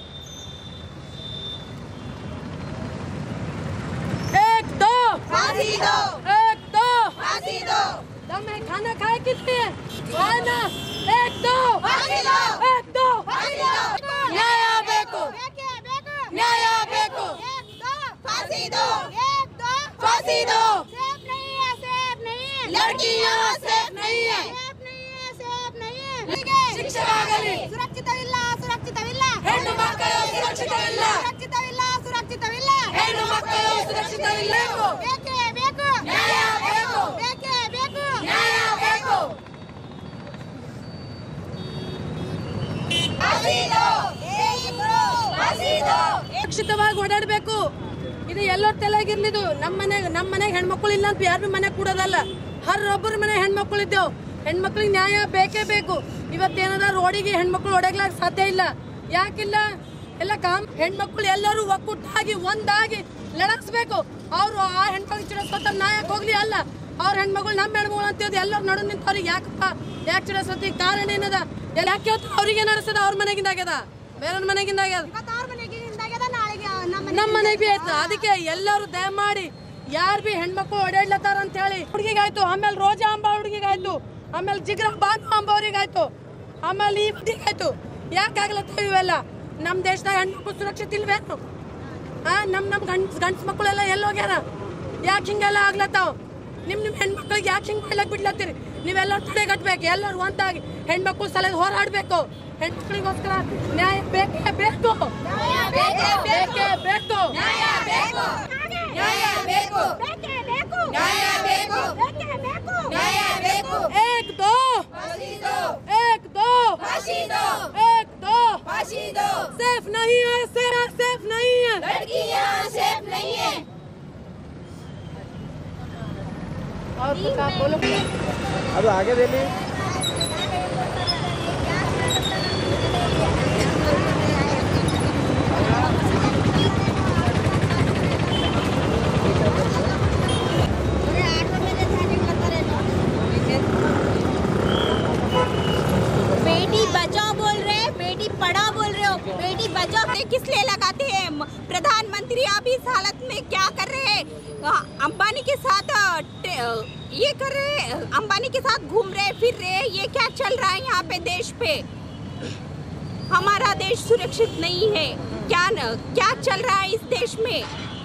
एक दो फांसी दो एक दो फांसी दो दम है खाना खाए कितने खाना एक दो फांसी दो एक दो फांसी दो न्याय ಬೇಕು ಬೇಕೇ ಬೇಕು ನ್ಯಾಯ ಬೇಕು एक दो फांसी दो एक दो फांसी दो सेफ नहीं है सेफ नहीं है लड़कियां सेफ नहीं है सेफ नहीं है सेफ नहीं है ಶಿಕ್ಷೆ ಆಗಲಿ. ಸುರಕ್ಷಿತವಿಲ್ಲ ಸುರಕ್ಷಿತವಿಲ್ಲ ಹೆಣ್ಣು ಮಕ್ಕಳು ಸುರಕ್ಷಿತವಿಲ್ಲ. ಸುರಕ್ಷಿತವಿಲ್ಲ ಸುರಕ್ಷಿತವಿಲ್ಲ ಹೆಣ್ಣು ಮಕ್ಕಳು ಸುರಕ್ಷಿತವಿಲ್ಲ. ಬೇಕೇ ಬೇಕು ನ್ಯಾಯ ಬೇಕು. ಬೇಕೇ ಬೇಕು ನ್ಯಾಯ ಬೇಕು फांसी दो एक दो फांसी दो ಸುರಕ್ಷಿತವಾಗಿ ಓಡಾಡಬೇಕು ಇದು ಎಲ್ಲರ ತಲೆಗಿರ್ಲಿದು ನಮ್ಮ ಮನೆಗೆ ನಮ್ಮ ಮನೆಗೆ ಹೆಣ್ಮಕ್ಳು ಇಲ್ಲ ಅಂತ ಯಾರು ಮನೆ ಕೂಡೋದಲ್ಲ ಹರ್ರೊಬ್ಬರ ಮನೆ ಹೆಣ್ಮಕ್ಳು ಇದ್ದೇವು ಹೆಣ್ಮಕ್ಳಿಗೆ ನ್ಯಾಯ ಬೇಕೇ ಬೇಕು ಇವತ್ತೇನದ ರೋಡಿಗೆ ಹೆಣ್ಮಕ್ಳು ಓಡಾಗ್ಲಾಕ ಸಾಧ್ಯ ಇಲ್ಲ ಯಾಕಿಲ್ಲ ಎಲ್ಲ ಕಾಮ್ ಹೆಣ್ಮಕ್ಳು ಎಲ್ಲರೂ ಒಕ್ಕೂಟಾಗಿ ಒಂದಾಗಿ ಲಡಕ್ಸ್ಬೇಕು ಅವ್ರು ಆ ಹೆಣ್ಮಕ್ಳು ಚಿಡಸ್ಕೊತ ನ್ಯಾಯಕ್ಕೆ ಹೋಗ್ಲಿ ಅಲ್ಲ ಅವ್ರ ಹೆಣ್ಮಕ್ಳು ನಮ್ಮ ಹೆಣ್ಮಕ್ಳು ಅಂತೇಳಿ ಎಲ್ಲರೂ ನಡು ನಿಂತವ್ರಿಗೆ ಯಾಕಪ್ಪ ಯಾಕೆ ಚಿಡಸ್ಕೊತಿ ಕಾರಣ ಏನದ ಎಲ್ಲ ಯಾಕೆ ಅವ್ರಿಗೆ ನಡೆಸದ ಅವ್ರ ಮನೆಗಿಂದಾಗ್ಯದ ಬೇರೆ ಮನೆಗಿಂದಾಗ್ಯದ ಇವತ್ತಾರು ಮನೆಗೆ ಇಂದಾಗ್ಯದ ನಾಳೆಗೆ ನಮ್ಮ ನಮ್ಮ ಮನೆಗೆ ಬಿ ಆಯ್ತು ಅದಕ್ಕೆ ಎಲ್ಲರೂ ದಯಮಾಡಿ ಯಾರು ಬಿ ಹೆಣ್ಮಕ್ಳು ಓಡಾಡ್ಲತ್ತಾರ ಅಂತ ಹೇಳಿ ಹುಡುಗಿಗಾಯ್ತು ಆಮೇಲೆ ರೋಜಾ ಅಂಬ ಹುಡುಗಿಗಾಯ್ತು ಆಮೇಲೆ ಜಿಗ್ರ ಬಾನು ಅಂಬ ಅವ್ರಿಗಾಯ್ತು ಆಮೇಲೆ ಈ ಬುದ್ಧಿಗಾಯ್ತು ಯಾಕೆ ಆಗ್ಲತ್ತಾವ ಇವೆಲ್ಲ ನಮ್ಮ ದೇಶದಾಗ ಹೆಣ್ಮಕ್ಳು ಸುರಕ್ಷಿತ ಇಲ್ವೇನು ಆ ನಮ್ ನಮ್ ಗಂಡ್ಸ್ ಗಂಡ್ಸ್ ಮಕ್ಕಳೆಲ್ಲ ಎಲ್ಲಿ ಹೋಗ್ಯಾರ ಯಾಕೆ ಹಿಂಗೆಲ್ಲ ಆಗ್ಲತ್ತಾವ ನಿಮ್ ನಿಮ್ ಹೆಣ್ಮಕ್ಳಿಗೆ ಯಾಕೆ ಹಿಂಗೆ ಮಾಡ್ಲಕ್ ಬಿಡ್ಲತ್ತೀರಿ ನೀವೆಲ್ಲರೂ ತಡೆಗಟ್ಬೇಕು ಎಲ್ಲರೂ ಒಂದಾಗಿ ಹೆಣ್ಮಕ್ಳು ಸಲಹೆ ಹೋರಾಡಬೇಕು ಹೆಣ್ಮಕ್ಳಿಗೋಸ್ಕರ ನ್ಯಾಯ ಬೇಕೇ ಬೇಕು ಬೇಕೇ ಬೇಕೇ ಬೇಕು ನ್ಯಾಯ ಬೇಕು ನ್ಯಾಯ ಬೇಕು ಬೇಕೇ ಬೇಕು ನ್ಯಾಯ ಬೇಕು ಬೇಕೇ ಬೇಕು ನ್ಯಾಯ ಬೇಕು एक दो फांसी दो एक दो फांसी दो एक दो फांसी दो सेफ नहीं है सेफ सेफ नहीं है लड़कियां सेफ नहीं है और कुछ आप बोलो ಅದು ಆಗದೇಲಿ बेटी बचाओ बोल रहे हैं बेटी पढ़ाओ बोल रहे हो बेटी बचाओ ये किस लिए लगाते हैं म- प्रधानमंत्री आप इस हालत में क्या कर रहे हैं अ, अंबानी के साथ अ, टे- अ, ये कर रहे हैं अंबानी के साथ घूम रहे फिर रहे ये क्या चल रहा है यहाँ पे देश पे हमारा देश सुरक्षित नहीं है क्या न, क्या चल रहा है इस देश में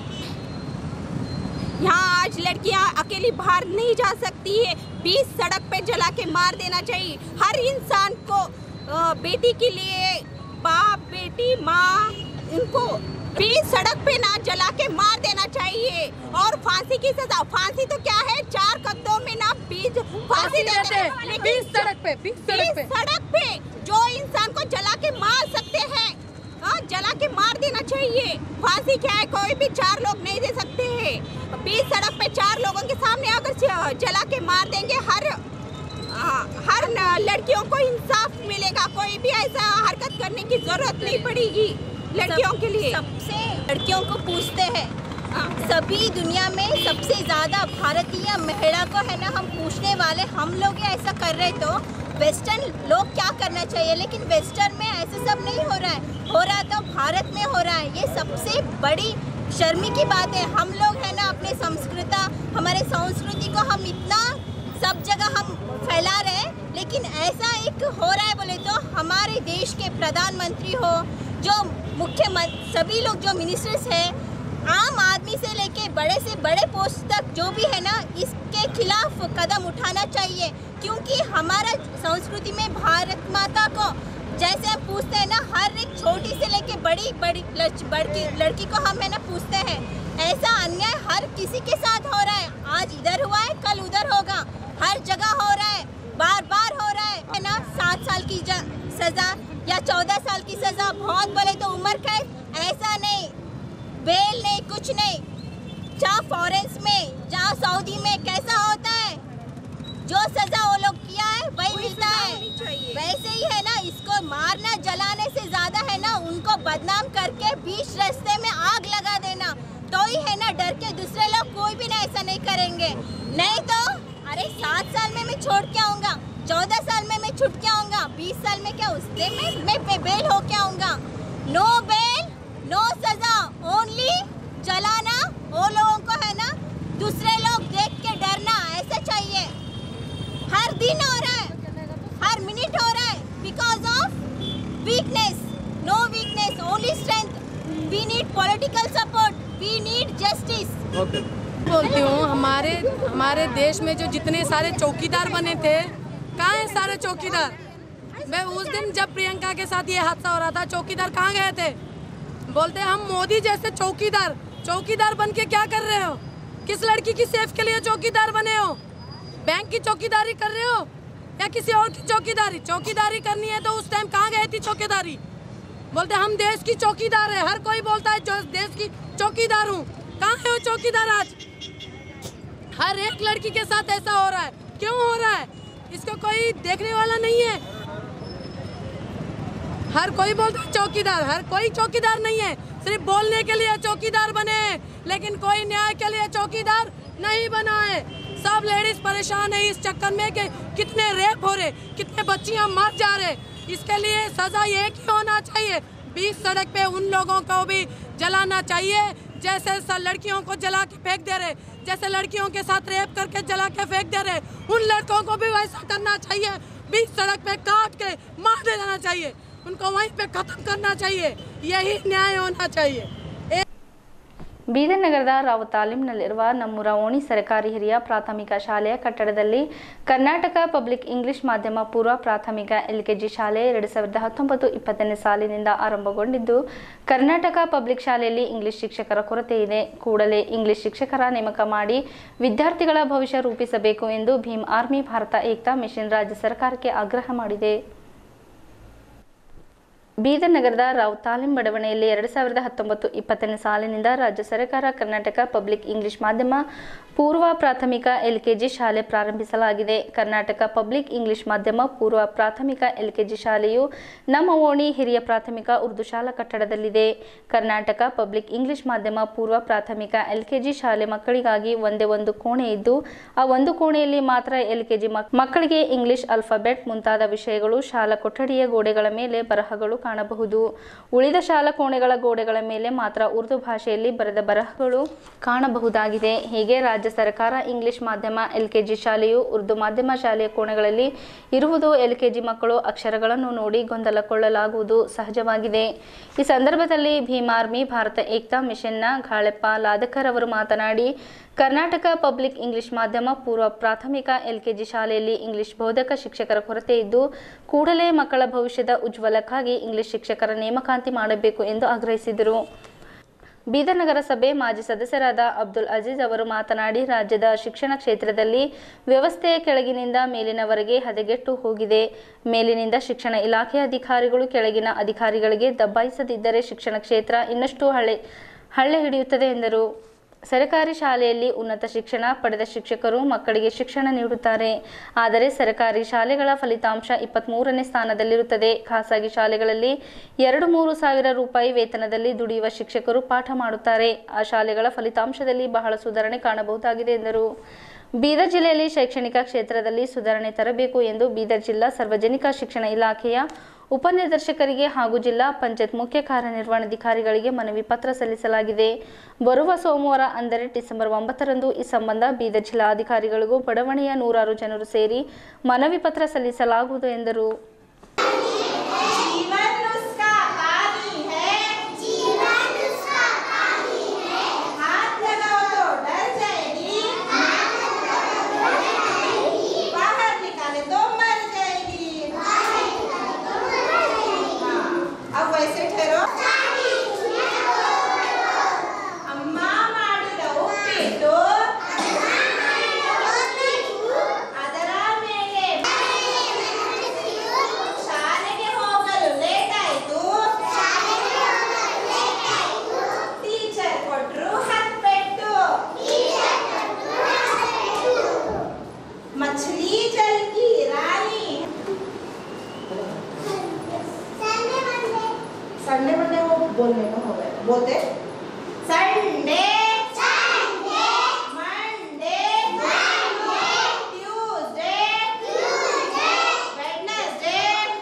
यहाँ आज लड़कियां अकेली बाहर नहीं जा सकती है बीच सड़क पे जला के मार देना चाहिए हर इंसान को अ, बेटी के लिए बाप बेटी माँ इनको बीच सड़क पे ना जला के मार देना चाहिए और फांसी की सजा फांसी तो क्या है चार कदमों में ना बीच फांसी फांसी देते देते हैं हैं बीच सड़क पे बीच सड़क बीच पे सड़क पे जो इंसान को जला के मार सकते हैं हाँ जला के मार देना चाहिए फांसी क्या है कोई भी चार लोग नहीं दे सकते हैं बीच सड़क पे चार लोगों के सामने अगर ज- जला के मार देंगे हर हाँ, हर न- लड़कियों को इंसाफ मिलेगा कोई भी ऐसा हरकत करने की जरूरत नहीं पड़ेगी लड़कियों के लिए सबसे लड़कियों को पूछते हैं सभी दुनिया में सबसे ज्यादा भारतीय महिला को है ना हम पूछने वाले हम लोग ही ऐसा कर रहे तो वेस्टर्न लोग क्या करना चाहिए लेकिन वेस्टर्न में ऐसे सब नहीं हो रहा है हो रहा तो भारत में हो रहा है ये सबसे बड़ी शर्मी की बात है हम लोग है ना अपने संस्कृता हमारे संस्कृति को हम इतना सब जगह हम फैला रहे हैं लेकिन ऐसा एक हो रहा है बोले तो हमारे देश के प्रधानमंत्री हो जो मुख्य सभी लोग जो मिनिस्टर्स हैं आम आदमी से लेके बड़े से बड़े पोस्ट तक जो भी है ना इसके खिलाफ कदम उठाना चाहिए क्योंकि हमारा संस्कृति में भारत माता को जैसे हम पूछते हैं ना हर एक छोटी से लेके बड़ी बड़ी लच- बड़की लड़की को हम है ना पूछते हैं ऐसा अन्याय हर किसी के साथ हो रहा है आज इधर हुआ है कल उधर होगा हर जगह हो रहा है बार बार हो रहा है है ना सात साल की ज- सजा या चौदह साल की सजा बहुत बोले तो उम्र कैद ऐसा नहीं बेल नहीं कुछ नहीं जहाँ फॉरेंस में जहाँ सऊदी में कैसा होता है जो सजा वो लोग किया है वही मिलता है वैसे ही है ना इसको मारना जलाने से ज्यादा है ना उनको बदनाम करके बीच रास्ते में आग लगा देना तो ही है ना डर के दूसरे लोग कोई भी ना ऐसा नहीं करेंगे नहीं तो अरे सात साल में मैं छोड़ के आऊंगा चौदह साल में मैं छुट के आऊंगा बीस साल में क्या उससे मैं मैं पे बेल हो के आऊंगा नो बेल नो सजा ओनली जलाना वो लोगों को है ना दूसरे लोग देख के डरना ऐसा चाहिए हर दिन हो रहा है हर मिनट हो रहा है because of weakness no weakness only strength we need political support we need justice बोलती हूँ हमारे हमारे देश में जो जितने सारे चौकीदार बने थे कहाँ हैं सारे चौकीदार मैं उस दिन जब प्रियंका के साथ ये हादसा हो रहा था चौकीदार कहाँ गए थे बोलते हम मोदी जैसे चौकीदार चौकीदार बन के क्या कर रहे हो किस लड़की की सेफ के लिए चौकीदार बने हो बैंक की चौकीदारी कर रहे हो या किसी और की चौकीदारी चौकीदारी करनी है तो उस टाइम कहाँ गई थी चौकीदारी बोलते हम देश की चौकीदार है हर कोई बोलता है जो देश की चौकीदार हूँ कहाँ है वो चौकीदार आज हर एक लड़की के साथ ऐसा हो रहा है क्यों हो रहा है इसको कोई देखने वाला नहीं है हर कोई बोलता है चौकीदार हर कोई चौकीदार नहीं है सिर्फ बोलने के लिए चौकीदार बने हैं लेकिन कोई न्याय के लिए चौकीदार नहीं बना है सब लेडीज परेशान है इस चक्कर में कि कितने रेप हो रहे कितने बच्चियां मर जा रहे इसके लिए सजा एक ही होना चाहिए बीच सड़क पे उन लोगों को भी जलाना चाहिए जैसे स- लड़कियों को जला के फेंक दे रहे जैसे लड़कियों के साथ रेप करके जला के फेंक दे रहे उन लड़कों को भी वैसा करना चाहिए बीच सड़क पे काट के मार दे जाना चाहिए उनको वहीं पे खत्म करना चाहिए यही न्याय होना चाहिए ಬೀದರ್ ನಗರದ ರಾವ್ ತಾಲೀಮ್ನಲ್ಲಿರುವ ನಮ್ಮೂರ ಓಣಿ ಸರ್ಕಾರಿ ಹಿರಿಯ ಪ್ರಾಥಮಿಕ ಶಾಲೆಯ ಕಟ್ಟಡದಲ್ಲಿ ಕರ್ನಾಟಕ ಪಬ್ಲಿಕ್ ಇಂಗ್ಲಿಷ್ ಮಾಧ್ಯಮ ಪೂರ್ವ ಪ್ರಾಥಮಿಕ ಎಲ್ಕೆಜಿ ಶಾಲೆ ಎರಡು ಸಾವಿರದ ಹತ್ತೊಂಬತ್ತು ಇಪ್ಪತ್ತನೇ ಸಾಲಿನಿಂದ ಆರಂಭಗೊಂಡಿದ್ದು ಕರ್ನಾಟಕ ಪಬ್ಲಿಕ್ ಶಾಲೆಯಲ್ಲಿ ಇಂಗ್ಲಿಷ್ ಶಿಕ್ಷಕರ ಕೊರತೆ ಇದೆ ಕೂಡಲೇ ಇಂಗ್ಲಿಷ್ ಶಿಕ್ಷಕರ ನೇಮಕ ಮಾಡಿ ವಿದ್ಯಾರ್ಥಿಗಳ ಭವಿಷ್ಯ ರೂಪಿಸಬೇಕು ಎಂದು ಭೀಮ್ ಆರ್ಮಿ ಭಾರತ ಏಕ್ತಾ ಮಿಷನ್ ರಾಜ್ಯ ಸರ್ಕಾರಕ್ಕೆ ಆಗ್ರಹ ಮಾಡಿದೆ ಬೀದರ್ ನಗರದ ರಾವ್ ತಾಲೀಂ ಬಡಾವಣೆಯಲ್ಲಿ ಎರಡು ಸಾವಿರದ ಹತ್ತೊಂಬತ್ತು ಇಪ್ಪತ್ತನೇ ಸಾಲಿನಿಂದ ರಾಜ್ಯ ಸರ್ಕಾರ ಕರ್ನಾಟಕ ಪಬ್ಲಿಕ್ ಇಂಗ್ಲಿಷ್ ಮಾಧ್ಯಮ ಪೂರ್ವ ಪ್ರಾಥಮಿಕ ಎಲ್ಕೆಜಿ ಶಾಲೆ ಪ್ರಾರಂಭಿಸಲಾಗಿದೆ ಕರ್ನಾಟಕ ಪಬ್ಲಿಕ್ ಇಂಗ್ಲಿಷ್ ಮಾಧ್ಯಮ ಪೂರ್ವ ಪ್ರಾಥಮಿಕ ಎಲ್ಕೆಜಿ ಶಾಲೆಯು ನಮ್ಮ ಓಣಿ ಹಿರಿಯ ಪ್ರಾಥಮಿಕ ಉರ್ದು ಶಾಲಾ ಕಟ್ಟಡದಲ್ಲಿದೆ ಕರ್ನಾಟಕ ಪಬ್ಲಿಕ್ ಇಂಗ್ಲಿಷ್ ಮಾಧ್ಯಮ ಪೂರ್ವ ಪ್ರಾಥಮಿಕ ಎಲ್ಕೆಜಿ ಶಾಲೆ ಮಕ್ಕಳಿಗಾಗಿ ಒಂದೇ ಒಂದು ಕೋಣೆ ಇದ್ದು ಆ ಒಂದು ಕೋಣೆಯಲ್ಲಿ ಮಾತ್ರ ಎಲ್ಕೆಜಿ ಮಕ್ಕಳಿಗೆ ಇಂಗ್ಲಿಷ್ ಅಲ್ಫಾಬೆಟ್ ಮುಂತಾದ ವಿಷಯಗಳು ಶಾಲಾ ಕೊಠಡಿಯ ಗೋಡೆಗಳ ಮೇಲೆ ಬರಹಗಳು ಕಾಣಬಹುದು ಉಳಿದ ಶಾಲಾ ಕೋಣೆಗಳ ಗೋಡೆಗಳ ಮೇಲೆ ಮಾತ್ರ ಉರ್ದು ಭಾಷೆಯಲ್ಲಿ ಬರೆದ ಬರಹಗಳು ಕಾಣಬಹುದಾಗಿದೆ ಹೀಗೆ ರಾಜ್ಯ ಸರ್ಕಾರ ಇಂಗ್ಲಿಷ್ ಮಾಧ್ಯಮ ಎಲ್ಕೆಜಿ ಶಾಲೆಯು ಉರ್ದು ಮಾಧ್ಯಮ ಶಾಲೆಯ ಕೋಣೆಗಳಲ್ಲಿ ಇರುವುದು ಎಲ್ಕೆಜಿ ಮಕ್ಕಳು ಅಕ್ಷರಗಳನ್ನು ನೋಡಿ ಗೊಂದಲಗೊಳ್ಳಲಾಗುವುದು ಸಹಜವಾಗಿದೆ ಈ ಸಂದರ್ಭದಲ್ಲಿ ಭೀಮ್ ಆರ್ಮಿ ಭಾರತ ಏಕ್ತಾ ಮಿಷನ್ನ ಘಾಳೆಪ್ಪ ಲಾದಕರ್ ಅವರು ಮಾತನಾಡಿ ಕರ್ನಾಟಕ ಪಬ್ಲಿಕ್ ಇಂಗ್ಲಿಷ್ ಮಾಧ್ಯಮ ಪೂರ್ವ ಪ್ರಾಥಮಿಕ ಎಲ್ಕೆಜಿ ಶಾಲೆಯಲ್ಲಿ ಇಂಗ್ಲಿಷ್ ಬೋಧಕ ಶಿಕ್ಷಕರ ಕೊರತೆ ಇದ್ದು ಕೂಡಲೇ ಮಕ್ಕಳ ಭವಿಷ್ಯದ ಉಜ್ವಲಕ್ಕಾಗಿ ಇಂಗ್ಲಿಷ್ ಶಿಕ್ಷಕರ ನೇಮಕಾತಿ ಮಾಡಬೇಕು ಎಂದು ಆಗ್ರಹಿಸಿದರು ಬೀದರ್ ನಗರಸಭೆ ಮಾಜಿ ಸದಸ್ಯರಾದ ಅಬ್ದುಲ್ ಅಜೀಜ್ ಅವರು ಮಾತನಾಡಿ ರಾಜ್ಯದ ಶಿಕ್ಷಣ ಕ್ಷೇತ್ರದಲ್ಲಿ ವ್ಯವಸ್ಥೆಯ ಕೆಳಗಿನಿಂದ ಮೇಲಿನವರೆಗೆ ಹದಗೆಟ್ಟು ಹೋಗಿದೆ ಮೇಲಿನಿಂದ ಶಿಕ್ಷಣ ಇಲಾಖೆ ಅಧಿಕಾರಿಗಳು ಕೆಳಗಿನ ಅಧಿಕಾರಿಗಳಿಗೆ ದಬ್ಬಾಯಿಸದಿದ್ದರೆ ಶಿಕ್ಷಣ ಕ್ಷೇತ್ರ ಇನ್ನಷ್ಟು ಹಳೆ ಹಳ್ಳೆ ಹಿಡಿಯುತ್ತದೆ ಎಂದರು ಸರ್ಕಾರಿ ಶಾಲೆಯಲ್ಲಿ ಉನ್ನತ ಶಿಕ್ಷಣ ಪಡೆದ ಶಿಕ್ಷಕರು ಮಕ್ಕಳಿಗೆ ಶಿಕ್ಷಣ ನೀಡುತ್ತಾರೆ ಆದರೆ ಸರ್ಕಾರಿ ಶಾಲೆಗಳ ಫಲಿತಾಂಶ ಇಪ್ಪತ್ತ್ಮೂರನೇ ಸ್ಥಾನದಲ್ಲಿರುತ್ತದೆ ಖಾಸಗಿ ಶಾಲೆಗಳಲ್ಲಿ ಎರಡು ಮೂರು ಸಾವಿರ ರೂಪಾಯಿ ವೇತನದಲ್ಲಿ ದುಡಿಯುವ ಶಿಕ್ಷಕರು ಪಾಠ ಮಾಡುತ್ತಾರೆ ಆ ಶಾಲೆಗಳ ಫಲಿತಾಂಶದಲ್ಲಿ ಬಹಳ ಸುಧಾರಣೆ ಕಾಣಬಹುದಾಗಿದೆ ಎಂದರು ಬೀದರ್ ಜಿಲ್ಲೆಯಲ್ಲಿ ಶೈಕ್ಷಣಿಕ ಕ್ಷೇತ್ರದಲ್ಲಿ ಸುಧಾರಣೆ ತರಬೇಕು ಎಂದು ಬೀದರ್ ಜಿಲ್ಲಾ ಸಾರ್ವಜನಿಕ ಶಿಕ್ಷಣ ಇಲಾಖೆಯ ಉಪನಿರ್ದೇಶಕರಿಗೆ ಹಾಗೂ ಜಿಲ್ಲಾ ಪಂಚಾಯತ್ ಮುಖ್ಯ ಕಾರ್ಯನಿರ್ವಹಣಾಧಿಕಾರಿಗಳಿಗೆ ಮನವಿ ಪತ್ರ ಸಲ್ಲಿಸಲಾಗಿದೆ ಬರುವ ಸೋಮವಾರ ಅಂದರೆ ಡಿಸೆಂಬರ್ ಒಂಬತ್ತರಂದು ಈ ಸಂಬಂಧ ಬೀದರ್ ಜಿಲ್ಲಾಧಿಕಾರಿಗಳಿಗೂ ಬಡಾವಣೆಯ ನೂರಾರು ಜನರು ಸೇರಿ ಮನವಿ ಪತ್ರ ಸಲ್ಲಿಸಲಾಗುವುದು ಎಂದರು जीवन उसका पानी है जीवन उसका पानी है हाथ लगाओ तो डर जाएगी बाहर निकाले तो मर जाएगी हाँ, अब वैसे ठहरो ಅಮ್ಮ ಮಾಡಿದ ಉಪ್ಪಿಟ್ಟು ಅದರ ಮೇಲೆ ಶಾಲೆಗೆ ಹೋಗಲು ಲೇಟ್ ಆಯ್ತು ಟೀಚರ್ ಕೊಟ್ರು ಹತ್ತು ಪೆಟ್ಟು मछली जल की रानी संडे मंडे वो बोलने का हो गया बोलते Sunday Monday Tuesday Wednesday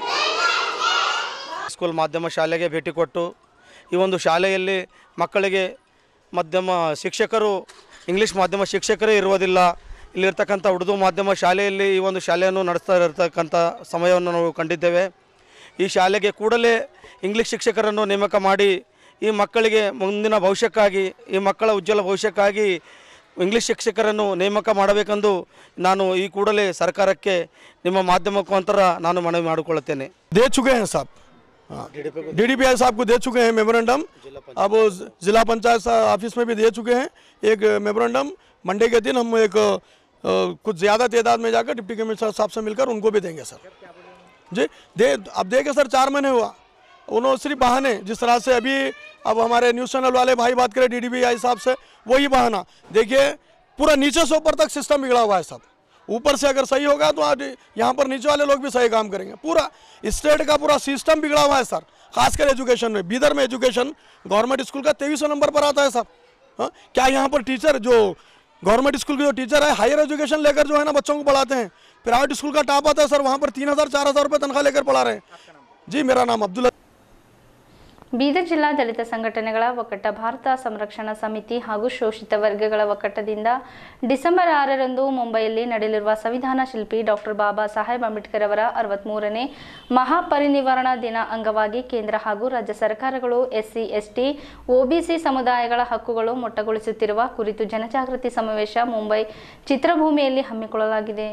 school ಮಾಧ್ಯಮ ಶಾಲೆಗೆ ಭೇಟಿ ಕೊಟ್ಟು ಈ ಒಂದು ಶಾಲೆಯಲ್ಲಿ ಮಕ್ಕಳಿಗೆ ಮಾಧ್ಯಮ ಶಿಕ್ಷಕರು ಇಂಗ್ಲೀಷ್ ಮಾಧ್ಯಮ ಶಿಕ್ಷಕರೇ ಇರುವುದಿಲ್ಲ ಇಲ್ಲಿರ್ತಕ್ಕಂಥ ಉರ್ದು ಮಾಧ್ಯಮ ಶಾಲೆಯಲ್ಲಿ ಈ ಒಂದು ಶಾಲೆಯನ್ನು ನಡೆಸ್ತಾ ಇರತಕ್ಕಂಥ ಸಮಯವನ್ನು ನಾವು ಕಂಡಿದ್ದೇವೆ ಈ ಶಾಲೆಗೆ ಕೂಡಲೇ ಇಂಗ್ಲೀಷ್ ಶಿಕ್ಷಕರನ್ನು ನೇಮಕ ಮಾಡಿ ಈ ಮಕ್ಕಳಿಗೆ ಮುಂದಿನ ಭವಿಷ್ಯಕ್ಕಾಗಿ ಈ ಮಕ್ಕಳ ಉಜ್ವಲ ಭವಿಷ್ಯಕ್ಕಾಗಿ ಇಂಗ್ಲೀಷ್ ಶಿಕ್ಷಕರನ್ನು ನೇಮಕ ಮಾಡಬೇಕೆಂದು ನಾನು ಈ ಕೂಡಲೇ ಸರ್ಕಾರಕ್ಕೆ ನಿಮ್ಮ ಮಾಧ್ಯಮ ಮುಖಾಂತರ ನಾನು ಮನವಿ ಮಾಡಿಕೊಳ್ಳುತ್ತೇನೆ दे चुके हैं साहब डी डी पी आई साहब को दे चुके हैं मेमोरेंडम अब वो ज- जिला पंचायत सा- ऑफिस में भी दे चुके हैं एक मेमोरेंडम मंडे के दिन हम एक अ, कुछ ज़्यादा तादाद में जाकर डिप्टी कमिश्नर साहब से मिलकर उनको भी देंगे सर जी दे अब देखे सर चार महीने हुआ उन्होंने सिर्फ बहाने जिस तरह से अभी अब हमारे न्यूज़ चैनल वाले भाई बात करें डी डी पी आई साहब से वही बहाना देखिए पूरा नीचे से ऊपर तक सिस्टम बिगड़ा हुआ है सब ऊपर से अगर सही होगा तो आज यहाँ पर नीचे वाले लोग भी सही काम करेंगे पूरा स्टेट का पूरा सिस्टम बिगड़ा हुआ है सर खासकर एजुकेशन में बीदर में एजुकेशन गवर्नमेंट स्कूल का तेईस नंबर पर आता है साहब हाँ? क्या यहाँ पर टीचर जो गवर्नमेंट स्कूल के जो टीचर है हायर एजुकेशन लेकर जो है ना बच्चों को पढ़ाते हैं प्राइवेट स्कूल का टॉप आता है सर वहाँ पर तीन हज़ार चार हज़ार रुपये तनख्वाह लेकर पढ़ा रहे हैं जी मेरा नाम अब्दुल्ला ಬೀದರ್ ಜಿಲ್ಲಾ ದಲಿತ ಸಂಘಟನೆಗಳ ಒಕ್ಕಟ್ಟ ಭಾರತ ಸಂರಕ್ಷಣಾ ಸಮಿತಿ ಹಾಗೂ ಶೋಷಿತ ವರ್ಗಗಳ ಒಕ್ಕಟ್ಟದಿಂದ ಡಿಸೆಂಬರ್ ಆರರಂದು ಮುಂಬೈಯಲ್ಲಿ ನಡೆಯಲಿರುವ ಸಂವಿಧಾನ ಶಿಲ್ಪಿ ಡಾಕ್ಟರ್ ಬಾಬಾ ಸಾಹೇಬ್ ಅಂಬೇಡ್ಕರ್ ಅವರ ಅರವತ್ಮೂರನೇ ಮಹಾಪರಿನಿವರಣಾ ದಿನ ಅಂಗವಾಗಿ ಕೇಂದ್ರ ಹಾಗೂ ರಾಜ್ಯ ಸರ್ಕಾರಗಳು ಎಸ್ಸಿ ಎಸ್ಟಿ ಒಬಿಸಿ ಸಮುದಾಯಗಳ ಹಕ್ಕುಗಳು ಮೊಟ್ಟಗೊಳಿಸುತ್ತಿರುವ ಕುರಿತು ಜನಜಾಗೃತಿ ಸಮಾವೇಶ ಮುಂಬೈ ಚಿತ್ರಭೂಮಿಯಲ್ಲಿ ಹಮ್ಮಿಕೊಳ್ಳಲಾಗಿದೆ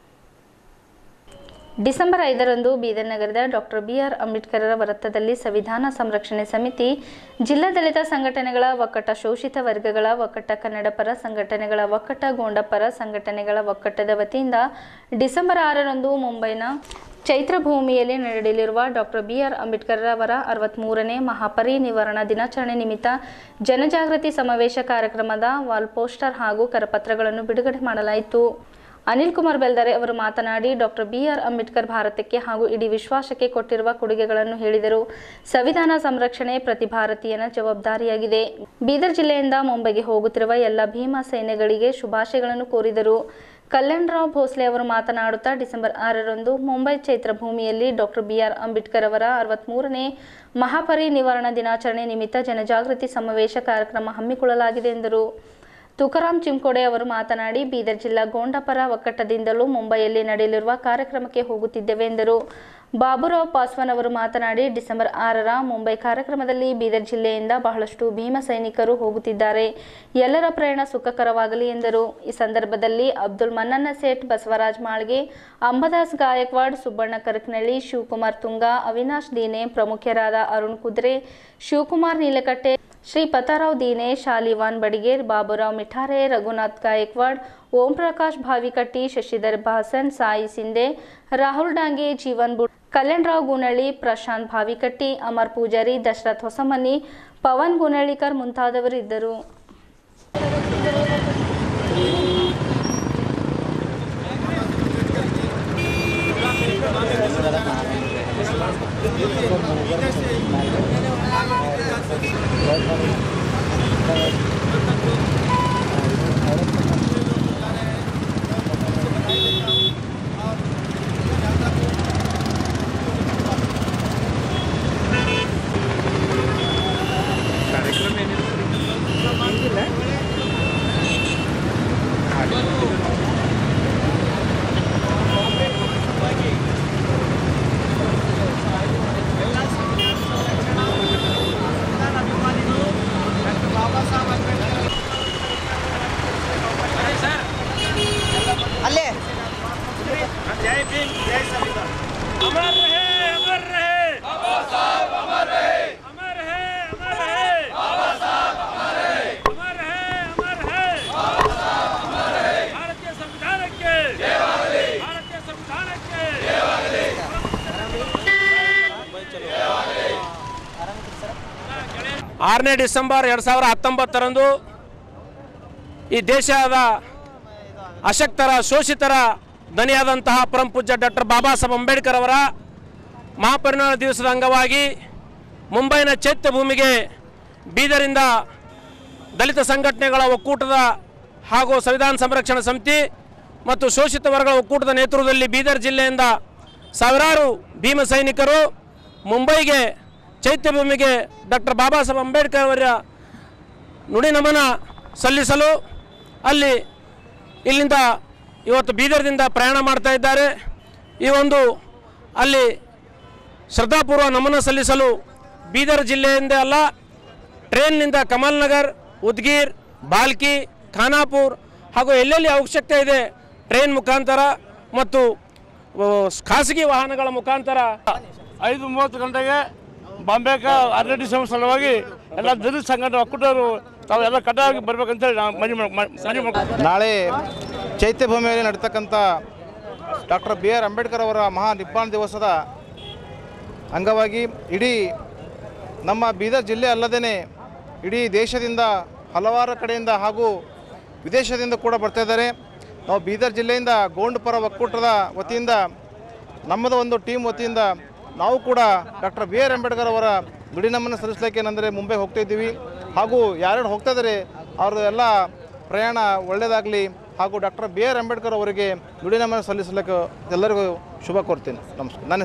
ಡಿಸೆಂಬರ್ ಐದರಂದು ಬೀದರ್ ನಗರದ ಡಾಕ್ಟರ್ ಬಿಆರ್ ಅಂಬೇಡ್ಕರರ ವೃತ್ತದಲ್ಲಿ ಸಂವಿಧಾನ ಸಂರಕ್ಷಣೆ ಸಮಿತಿ ಜಿಲ್ಲಾ ದಲಿತ ಸಂಘಟನೆಗಳ ಒಕ್ಕಟ್ಟ ಶೋಷಿತ ವರ್ಗಗಳ ಒಕ್ಕಟ್ಟ ಕನ್ನಡ ಪರ ಸಂಘಟನೆಗಳ ಒಕ್ಕಟ್ಟ ಗೋಂಡಪರ ಸಂಘಟನೆಗಳ ಒಕ್ಕಟ್ಟದ ವತಿಯಿಂದ ಡಿಸೆಂಬರ್ ಆರರಂದು ಮುಂಬೈನ ಚೈತ್ರಭೂಮಿಯಲ್ಲಿ ನಡೆಯಲಿರುವ ಡಾಕ್ಟರ್ ಬಿಆರ್ ಅಂಬೇಡ್ಕರ್ ಅವರ ಅರವತ್ತ್ಮೂರನೇ ಮಹಾಪರಿನಿವರಣ ದಿನಾಚರಣೆ ನಿಮಿತ್ತ ಜನಜಾಗೃತಿ ಸಮಾವೇಶ ಕಾರ್ಯಕ್ರಮದ ವಾಲ್ ಪೋಸ್ಟರ್ ಹಾಗೂ ಕರಪತ್ರಗಳನ್ನು ಬಿಡುಗಡೆ ಮಾಡಲಾಯಿತು ಅನಿಲ್ ಕುಮಾರ್ ಬೆಲ್ದರೆ ಅವರು ಮಾತನಾಡಿ ಡಾಕ್ಟರ್ ಬಿ ಆರ್ ಅಂಬೇಡ್ಕರ್ ಭಾರತಕ್ಕೆ ಹಾಗೂ ಇಡೀ ವಿಶ್ವಾಸಕ್ಕೆ ಕೊಟ್ಟಿರುವ ಕೊಡುಗೆಗಳನ್ನು ಹೇಳಿದರು ಸಂವಿಧಾನ ಸಂರಕ್ಷಣೆ ಪ್ರತಿ ಭಾರತೀಯನ ಜವಾಬ್ದಾರಿಯಾಗಿದೆ ಬೀದರ್ ಜಿಲ್ಲೆಯಿಂದ ಮುಂಬೈಗೆ ಹೋಗುತ್ತಿರುವ ಎಲ್ಲ ಭೀಮಾ ಸೈನ್ಯಗಳಿಗೆ ಶುಭಾಶಯಗಳನ್ನು ಕೋರಿದರು ಕಲ್ಯಾಣ್ ರಾವ್ ಭೋಸ್ಲೆ ಅವರು ಮಾತನಾಡುತ್ತಾ ಡಿಸೆಂಬರ್ ಆರರಂದು ಮುಂಬೈ ಚೈತ್ರಭೂಮಿಯಲ್ಲಿ ಡಾಕ್ಟರ್ ಬಿ ಆರ್ ಅಂಬೇಡ್ಕರ್ ಅವರ ಅರವತ್ತ್ಮೂರನೇ ಮಹಾಪರಿನಿವರಣ ದಿನಾಚರಣೆ ನಿಮಿತ್ತ ಜನಜಾಗೃತಿ ಸಮಾವೇಶ ಕಾರ್ಯಕ್ರಮ ಹಮ್ಮಿಕೊಳ್ಳಲಾಗಿದೆ ಎಂದರು ತುಕಾರಾಂ ಚಿಂಕೋಡೆ ಅವರು ಮಾತನಾಡಿ ಬೀದರ್ ಜಿಲ್ಲಾ ಗೋಂಡಪರ ಒಕ್ಕಟ್ಟದಿಂದಲೂ ಮುಂಬೈಯಲ್ಲಿ ನಡೆಯಲಿರುವ ಕಾರ್ಯಕ್ರಮಕ್ಕೆ ಹೋಗುತ್ತಿದ್ದೇವೆ ಎಂದರು ಬಾಬುರಾವ್ ಪಾಸ್ವಾನ್ ಅವರು ಮಾತನಾಡಿ ಡಿಸೆಂಬರ್ ಆರರ ಮುಂಬೈ ಕಾರ್ಯಕ್ರಮದಲ್ಲಿ ಬೀದರ್ ಜಿಲ್ಲೆಯಿಂದ ಬಹಳಷ್ಟು ಭೀಮ ಸೈನಿಕರು ಹೋಗುತ್ತಿದ್ದಾರೆ ಎಲ್ಲರ ಪ್ರಯಾಣ ಸುಖಕರವಾಗಲಿ ಎಂದರು ಈ ಸಂದರ್ಭದಲ್ಲಿ ಅಬ್ದುಲ್ ಮನ್ನನ್ನ ಸೇಠ್ ಬಸವರಾಜ್ ಮಾಳ್ಗೆ ಅಂಬದಾಸ್ ಗಾಯಕ್ವಾಡ್ ಸುಬ್ಬಣ್ಣ ಕರಕನಳ್ಳಿ ಶಿವಕುಮಾರ್ ತುಂಗ ಅವಿನಾಶ್ ದೀನೆ ಪ್ರಮುಖರಾದ ಅರುಣ್ ಕುದ್ರೆ ಶಿವಕುಮಾರ್ ನೀಲಕಟ್ಟೆ ಶ್ರೀ ಪತಾರಾವ್ ದೀನೆ ಶಾಲಿವಾನ್ ಬಡಿಗೇರ್ ಬಾಬುರಾವ್ ಮಿಠಾರೆ ರಘುನಾಥ್ ಗಾಯಕ್ವಾಡ್ ಓಂ ಪ್ರಕಾಶ್ ಭಾವಿಕಟ್ಟಿ ಶಶಿಧರ್ ಭಾಸನ್ ಸಾಯಿ ಸಿಂಧೆ ರಾಹುಲ್ ಡಾಂಗೆ ಜೀವನ್ ಬುಡ್ ಕಲ್ಯಾಣರಾವ್ ಗುನಳ್ಳಿ ಪ್ರಶಾಂತ್ ಭಾವಿಕಟ್ಟಿ ಅಮರ್ ಪೂಜಾರಿ ದಶರಥ್ ಹೊಸಮನಿ ಪವನ್ ಗುನಳ್ಳಿಕರ್ ಮುಂತಾದವರು ಇದ್ದರು ಆರನೇ ಡಿಸೆಂಬರ್ ಎರಡು ಸಾವಿರ ಹತ್ತೊಂಬತ್ತರಂದು ಈ ದೇಶದ ಅಶಕ್ತರ ಶೋಷಿತರ ದನಿಯಾದಂತಹ ಪರಂ ಪೂಜ್ಯ ಡಾಕ್ಟರ್ ಬಾಬಾ ಸಾಹೇಬ್ ಅಂಬೇಡ್ಕರ್ ಅವರ ಮಹಾಪರಿನಿರ್ವಾಣ ದಿವಸದ ಅಂಗವಾಗಿ ಮುಂಬೈನ ಚೈತ್ಯ ಭೂಮಿಗೆ ಬೀದರಿಂದ ದಲಿತ ಸಂಘಟನೆಗಳ ಒಕ್ಕೂಟದ ಹಾಗೂ ಸಂವಿಧಾನ ಸಂರಕ್ಷಣಾ ಸಮಿತಿ ಮತ್ತು ಶೋಷಿತ ವರ್ಗಗಳ ಒಕ್ಕೂಟದ ನೇತೃತ್ವದಲ್ಲಿ ಬೀದರ್ ಜಿಲ್ಲೆಯಿಂದ ಸಾವಿರಾರು ಭೀಮ ಸೈನಿಕರು ಮುಂಬೈಗೆ ಚೈತ್ಯ ಭೂಮಿಗೆ ಡಾಕ್ಟರ್ ಬಾಬಾ ಸಾಹೇಬ್ ಅಂಬೇಡ್ಕರ್ ಅವರ ನುಡಿ ನಮನ ಸಲ್ಲಿಸಲು ಅಲ್ಲಿ ಇಲ್ಲಿಂದ ಇವತ್ತು ಬೀದರ್ದಿಂದ ಪ್ರಯಾಣ ಮಾಡ್ತಾ ಇದ್ದಾರೆ ಈ ಒಂದು ಅಲ್ಲಿ ಶ್ರದ್ಧಾಪೂರ್ವ ನಮನ ಸಲ್ಲಿಸಲು ಬೀದರ್ ಜಿಲ್ಲೆಯಿಂದ ಅಲ್ಲ ಟ್ರೈನ್ನಿಂದ ಕಮಲ್ ನಗರ್ ಉದ್ಗೀರ್ ಬಾಲ್ಕಿ ಖಾನಾಪುರ್ ಹಾಗೂ ಎಲ್ಲೆಲ್ಲಿ ಅವಶ್ಯಕತೆ ಇದೆ ಟ್ರೈನ್ ಮುಖಾಂತರ ಮತ್ತು ಆ, ಖಾಸಗಿ ವಾಹನಗಳ ಮುಖಾಂತರ ಐದು ಮೂವತ್ತು ಗಂಟೆಗೆ ಬಾಂಬೆಕ ಆರನೇ ಡಿಸೆಂಬರ್ ಸಲುವಾಗಿ ಎಲ್ಲ ದಲಿತ ಸಂಘಟನೆ ಒಕ್ಕೂಟರು ತಾವೆಲ್ಲ ಕಡ್ಡಾಯವಾಗಿ ಬರ್ಬೇಕಂತೇಳಿ ನಾವು ಮನವಿ ಮಾಡ್- ಮನವಿ ಮಾಡ್ತೀವಿ ನಾಳೆ ಚೈತ್ಯ ಭೂಮಿಯಲ್ಲಿ ನಡೀತಕ್ಕಂಥ ಡಾಕ್ಟರ್ ಬಿ ಆರ್ ಅಂಬೇಡ್ಕರ್ ಅವರ ಮಹಾ ನಿಬ್ಬಾಣ ದಿವಸದ ಅಂಗವಾಗಿ ಇಡೀ ನಮ್ಮ ಬೀದರ್ ಜಿಲ್ಲೆ ಅಲ್ಲದೇ ಇಡೀ ದೇಶದಿಂದ ಹಲವಾರು ಕಡೆಯಿಂದ ಹಾಗೂ ವಿದೇಶದಿಂದ ಕೂಡ ಬರ್ತಾ ಇದ್ದಾರೆ ನಾವು ಬೀದರ್ ಜಿಲ್ಲೆಯಿಂದ ಗೋಂಡ್ಪುರ ಒಕ್ಕೂಟದ ವತಿಯಿಂದ ನಮ್ಮದು ಒಂದು ಟೀಮ್ ವತಿಯಿಂದ ನಾವು ಕೂಡ ಡಾಕ್ಟರ್ ಬಿ ಆರ್ ಅಂಬೇಡ್ಕರ್ ಅವರ ನುಡಿನಮನ ಸಲ್ಲಿಸಲಿಕ್ಕೆ ಏನಂದರೆ ಮುಂಬೈ ಹೋಗ್ತಾ ಇದ್ದೀವಿ ಹಾಗೂ ಯಾರ್ಯಾರು ಹೋಗ್ತಾ ಇದ್ದಾರೆ ಅವ್ರದ್ದು ಎಲ್ಲ ಪ್ರಯಾಣ ಒಳ್ಳೆಯದಾಗಲಿ ಹಾಗೂ ಡಾಕ್ಟರ್ ಬಿ ಆರ್ ಅಂಬೇಡ್ಕರ್ ಅವರಿಗೆ ನುಡಿನಮನ ಸಲ್ಲಿಸಲಿಕ್ಕೆ ಎಲ್ಲರಿಗೂ ಶುಭ ಕೋರ್ತೀನಿ ನಮಸ್ಕಾರ ನನ್ನ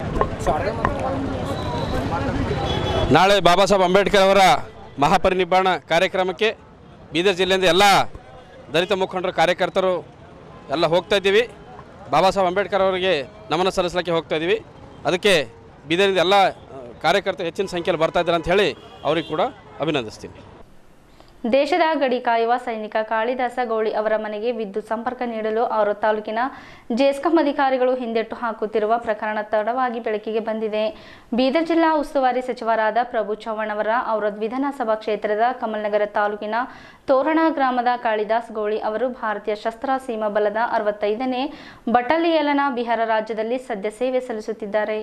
ನಾಳೆ ಬಾಬಾ ಸಾಹೇಬ್ ಅಂಬೇಡ್ಕರ್ ಅವರ ಮಹಾಪರಿನಿಬ್ಬಾಣ ಕಾರ್ಯಕ್ರಮಕ್ಕೆ ಬೀದರ್ ಜಿಲ್ಲೆಯಿಂದ ಎಲ್ಲ ದಲಿತ ಮುಖಂಡರು ಕಾರ್ಯಕರ್ತರು ಎಲ್ಲ ಹೋಗ್ತಾ ಇದ್ದೀವಿ ಬಾಬಾ ಸಾಹೇಬ್ ಅಂಬೇಡ್ಕರ್ ಅವರಿಗೆ ನಮನ ಸಲ್ಲಿಸಲಿಕ್ಕೆ ಹೋಗ್ತಾ ಇದ್ದೀವಿ ಅದಕ್ಕೆ ಬೀದರಿಂದ ಎಲ್ಲ ಆ, ಕಾರ್ಯಕರ್ತರು ಹೆಚ್ಚಿನ ಸಂಖ್ಯೆಯಲ್ಲಿ ಬರ್ತಾ ಇದ್ದಾರೆ ಅಂತ ಹೇಳಿ ಅವ್ರಿಗೆ ಕೂಡ ಅಭಿನಂದಿಸ್ತೀನಿ ದೇಶದ ಗಡಿ ಕಾಯುವ ಸೈನಿಕ ಕಾಳಿದಾಸ ಗೌಳಿ ಅವರ ಮನೆಗೆ ವಿದ್ಯುತ್ ಸಂಪರ್ಕ ನೀಡಲು ಅವರು ತಾಲೂಕಿನ ಜೆಸ್ಕಾಂ ಅಧಿಕಾರಿಗಳು ಹಿಂದೆಟ್ಟು ಹಾಕುತ್ತಿರುವ ಪ್ರಕರಣ ತಡವಾಗಿ ಬೆಳಕಿಗೆ ಬಂದಿದೆ ಬೀದರ್ ಜಿಲ್ಲಾ ಉಸ್ತುವಾರಿ ಸಚಿವರಾದ ಪ್ರಭು ಚವ್ಹಾಣ್ ಅವರ ಔರದ್ ವಿಧಾನಸಭಾ ಕ್ಷೇತ್ರದ ಕಮಲ್ನಗರ ತಾಲೂಕಿನ ತೋರಣ ಗ್ರಾಮದ ಕಾಳಿದಾಸ್ ಗೌಳಿ ಅವರು ಭಾರತೀಯ ಶಸ್ತ್ರ ಸೀಮಾ ಬಲದ ಅರವತ್ತೈದನೇ ಬಟಾಲಿಯಲನ ಬಿಹಾರ ರಾಜ್ಯದಲ್ಲಿ ಸದ್ಯ ಸೇವೆ ಸಲ್ಲಿಸುತ್ತಿದ್ದಾರೆ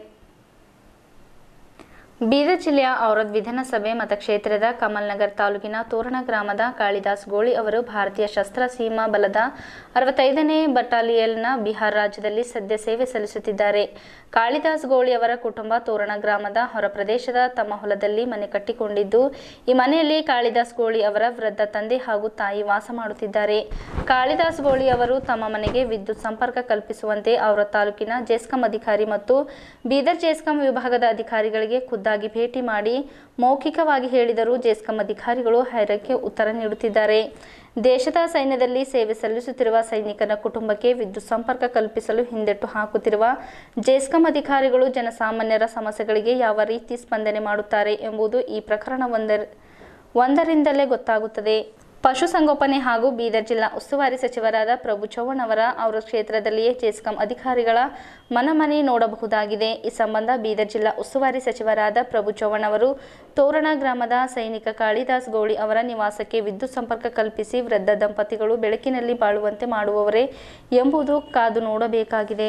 ಬೀದರ್ ಜಿಲ್ಲೆಯ ಔರದ್ ವಿಧಾನಸಭೆ ಮತಕ್ಷೇತ್ರದ ಕಮಲ್ನಗರ್ ತಾಲೂಕಿನ ತೋರಣ ಗ್ರಾಮದ ಕಾಳಿದಾಸ್ ಗೋಳಿ ಅವರು ಭಾರತೀಯ ಶಸ್ತ್ರ ಸೀಮಾ ಬಲದ ಅರವತ್ತೈದನೇ ಬಟಾಲಿಯಲ್ನ ಬಿಹಾರ ರಾಜ್ಯದಲ್ಲಿ ಸದ್ಯ ಸೇವೆ ಸಲ್ಲಿಸುತ್ತಿದ್ದಾರೆ ಕಾಳಿದಾಸ್ ಗೋಳಿ ಅವರ ಕುಟುಂಬ ತೋರಣ ಗ್ರಾಮದ ಹೊರ ಪ್ರದೇಶದ ತಮ್ಮ ಹೊಲದಲ್ಲಿ ಮನೆ ಕಟ್ಟಿಕೊಂಡಿದ್ದು ಈ ಮನೆಯಲ್ಲಿ ಕಾಳಿದಾಸ್ ಗೋಳಿ ಅವರ ವೃದ್ಧ ತಂದೆ ಹಾಗೂ ತಾಯಿ ವಾಸ ಮಾಡುತ್ತಿದ್ದಾರೆ ಕಾಳಿದಾಸ್ ಗೋಳಿ ಅವರು ತಮ್ಮ ಮನೆಗೆ ವಿದ್ಯುತ್ ಸಂಪರ್ಕ ಕಲ್ಪಿಸುವಂತೆ ಅವರ ತಾಲೂಕಿನ ಜೆಸ್ಕಾಂ ಅಧಿಕಾರಿ ಮತ್ತು ಬೀದರ್ ಜೆಸ್ಕಾಂ ವಿಭಾಗದ ಅಧಿಕಾರಿಗಳಿಗೆ ಖುದ್ದಾಗಿ ಭೇಟಿ ಮಾಡಿ ಮೌಖಿಕವಾಗಿ ಹೇಳಿದರೂ ಜೆಸ್ಕಾಂ ಅಧಿಕಾರಿಗಳು ಹೈರಕ್ಕೆ ಉತ್ತರ ನೀಡುತ್ತಿದ್ದಾರೆ ದೇಶದ ಸೈನ್ಯದಲ್ಲಿ ಸೇವೆ ಸಲ್ಲಿಸುತ್ತಿರುವ ಸೈನಿಕನ ಕುಟುಂಬಕ್ಕೆ ವಿದ್ಯುತ್ ಸಂಪರ್ಕ ಕಲ್ಪಿಸಲು ಹಿಂದೆಟ್ಟು ಹಾಕುತ್ತಿರುವ ಜೆಸ್ಕಾಂ ಅಧಿಕಾರಿಗಳು ಜನಸಾಮಾನ್ಯರ ಸಮಸ್ಯೆಗಳಿಗೆ ಯಾವ ರೀತಿ ಸ್ಪಂದನೆ ಮಾಡುತ್ತಾರೆ ಎಂಬುದು ಈ ಪ್ರಕರಣ ಒಂದರ ಒಂದರಿಂದಲೇ ಗೊತ್ತಾಗುತ್ತದೆ ಪಶುಸಂಗೋಪನೆ ಹಾಗೂ ಬೀದರ್ ಜಿಲ್ಲಾ ಉಸ್ತುವಾರಿ ಸಚಿವರಾದ ಪ್ರಭು ಚವ್ಹಾಣ್ ಅವರ ಅವರ ಕ್ಷೇತ್ರದಲ್ಲಿಯೇ ಜೆಸ್ಕಾಂ ಅಧಿಕಾರಿಗಳ ಮನಮನೆ ನೋಡಬಹುದಾಗಿದೆ ಈ ಸಂಬಂಧ ಬೀದರ್ ಜಿಲ್ಲಾ ಉಸ್ತುವಾರಿ ಸಚಿವರಾದ ಪ್ರಭು ಚವ್ಹಾಣ್ ಅವರು ತೋರಣ ಗ್ರಾಮದ ಸೈನಿಕ ಕಾಳಿದಾಸ್ ಗೌಳಿ ಅವರ ನಿವಾಸಕ್ಕೆ ವಿದ್ಯುತ್ ಸಂಪರ್ಕ ಕಲ್ಪಿಸಿ ವೃದ್ಧ ದಂಪತಿಗಳು ಬೆಳಕಿನಲ್ಲಿ ಬಾಳುವಂತೆ ಮಾಡುವವರೇ ಎಂಬುದು ಕಾದು ನೋಡಬೇಕಾಗಿದೆ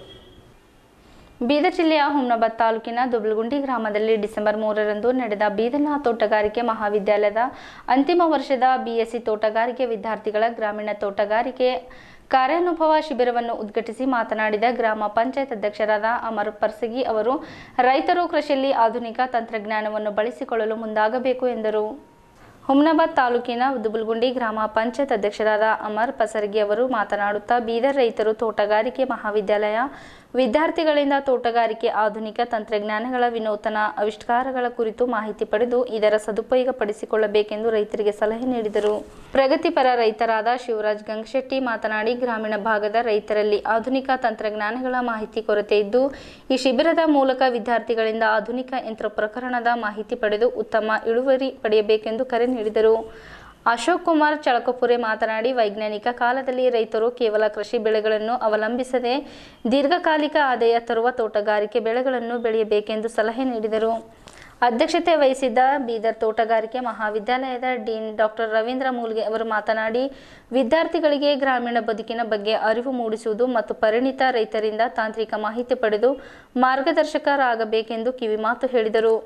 ಬೀದರ್ ಜಿಲ್ಲೆಯ ಹುಮ್ನಾಬಾದ್ ತಾಲೂಕಿನ ದುಬ್ಲಗುಂಡಿ ಗ್ರಾಮದಲ್ಲಿ ಡಿಸೆಂಬರ್ ಮೂರರಂದು ನಡೆದ ಬೀದರ್ನ ತೋಟಗಾರಿಕೆ ಮಹಾವಿದ್ಯಾಲಯದ ಅಂತಿಮ ವರ್ಷದ ಬಿಎಸ್ಸಿ ತೋಟಗಾರಿಕೆ ವಿದ್ಯಾರ್ಥಿಗಳ ಗ್ರಾಮೀಣ ತೋಟಗಾರಿಕೆ ಕಾರ್ಯಾನುಭವ ಶಿಬಿರವನ್ನು ಉದ್ಘಾಟಿಸಿ ಮಾತನಾಡಿದ ಗ್ರಾಮ ಪಂಚಾಯತ್ ಅಧ್ಯಕ್ಷರಾದ ಅಮರ್ ಪರ್ಸಗಿ ಅವರು ರೈತರು ಕೃಷಿಯಲ್ಲಿ ಆಧುನಿಕ ತಂತ್ರಜ್ಞಾನವನ್ನು ಬಳಸಿಕೊಳ್ಳಲು ಮುಂದಾಗಬೇಕು ಎಂದರು ಹುಮ್ನಾಬಾದ್ ತಾಲೂಕಿನ ದುಬುಲ್ಗುಂಡಿ ಗ್ರಾಮ ಪಂಚಾಯತ್ ಅಧ್ಯಕ್ಷರಾದ ಅಮರ್ ಪಸರ್ಗಿ ಅವರು ಮಾತನಾಡುತ್ತಾ ಬೀದರ್ ರೈತರು ತೋಟಗಾರಿಕೆ ಮಹಾವಿದ್ಯಾಲಯ ವಿದ್ಯಾರ್ಥಿಗಳಿಂದ ತೋಟಗಾರಿಕೆ ಆಧುನಿಕ ತಂತ್ರಜ್ಞಾನಗಳ ವಿನೂತನ ಆವಿಷ್ಕಾರಗಳ ಕುರಿತು ಮಾಹಿತಿ ಪಡೆದು ಇದರ ಸದುಪಯೋಗ ಪಡಿಸಿಕೊಳ್ಳಬೇಕೆಂದು ರೈತರಿಗೆ ಸಲಹೆ ನೀಡಿದರು ಪ್ರಗತಿಪರ ರೈತರಾದ ಶಿವರಾಜ್ ಗಂಗಶೆಟ್ಟಿ ಮಾತನಾಡಿ ಗ್ರಾಮೀಣ ಭಾಗದ ರೈತರಲ್ಲಿ ಆಧುನಿಕ ತಂತ್ರಜ್ಞಾನಗಳ ಮಾಹಿತಿ ಕೊರತೆ ಇದ್ದು ಈ ಶಿಬಿರದ ಮೂಲಕ ವಿದ್ಯಾರ್ಥಿಗಳಿಂದ ಆಧುನಿಕ ಯಂತ್ರ ಪ್ರಕರಣದ ಮಾಹಿತಿ ಪಡೆದು ಉತ್ತಮ ಇಳುವರಿ ಪಡೆಯಬೇಕೆಂದು ಕರೆ ನೀಡಿದರು ಅಶೋಕ್ ಕುಮಾರ್ ಚಳಕಪುರೆ ಮಾತನಾಡಿ ವೈಜ್ಞಾನಿಕ ಕಾಲದಲ್ಲಿ ರೈತರು ಕೇವಲ ಕೃಷಿ ಬೆಳೆಗಳನ್ನು ಅವಲಂಬಿಸದೆ ದೀರ್ಘಕಾಲಿಕ ಆದಾಯ ತರುವ ತೋಟಗಾರಿಕೆ ಬೆಳೆಗಳನ್ನು ಬೆಳೆಯಬೇಕೆಂದು ಸಲಹೆ ನೀಡಿದರು ಅಧ್ಯಕ್ಷತೆ ವಹಿಸಿದ್ದ ಬೀದರ್ ತೋಟಗಾರಿಕೆ ಮಹಾವಿದ್ಯಾಲಯದ ಡೀನ್ ಡಾಕ್ಟರ್ ರವೀಂದ್ರ ಮೂಲ್ಗೆ ಅವರು ಮಾತನಾಡಿ ವಿದ್ಯಾರ್ಥಿಗಳಿಗೆ ಗ್ರಾಮೀಣ ಬದುಕಿನ ಬಗ್ಗೆ ಅರಿವು ಮೂಡಿಸುವುದು ಮತ್ತು ಪರಿಣಿತ ರೈತರಿಂದ ತಾಂತ್ರಿಕ ಮಾಹಿತಿ ಪಡೆದು ಮಾರ್ಗದರ್ಶಕರಾಗಬೇಕೆಂದು ಕಿವಿಮಾತು ಹೇಳಿದರು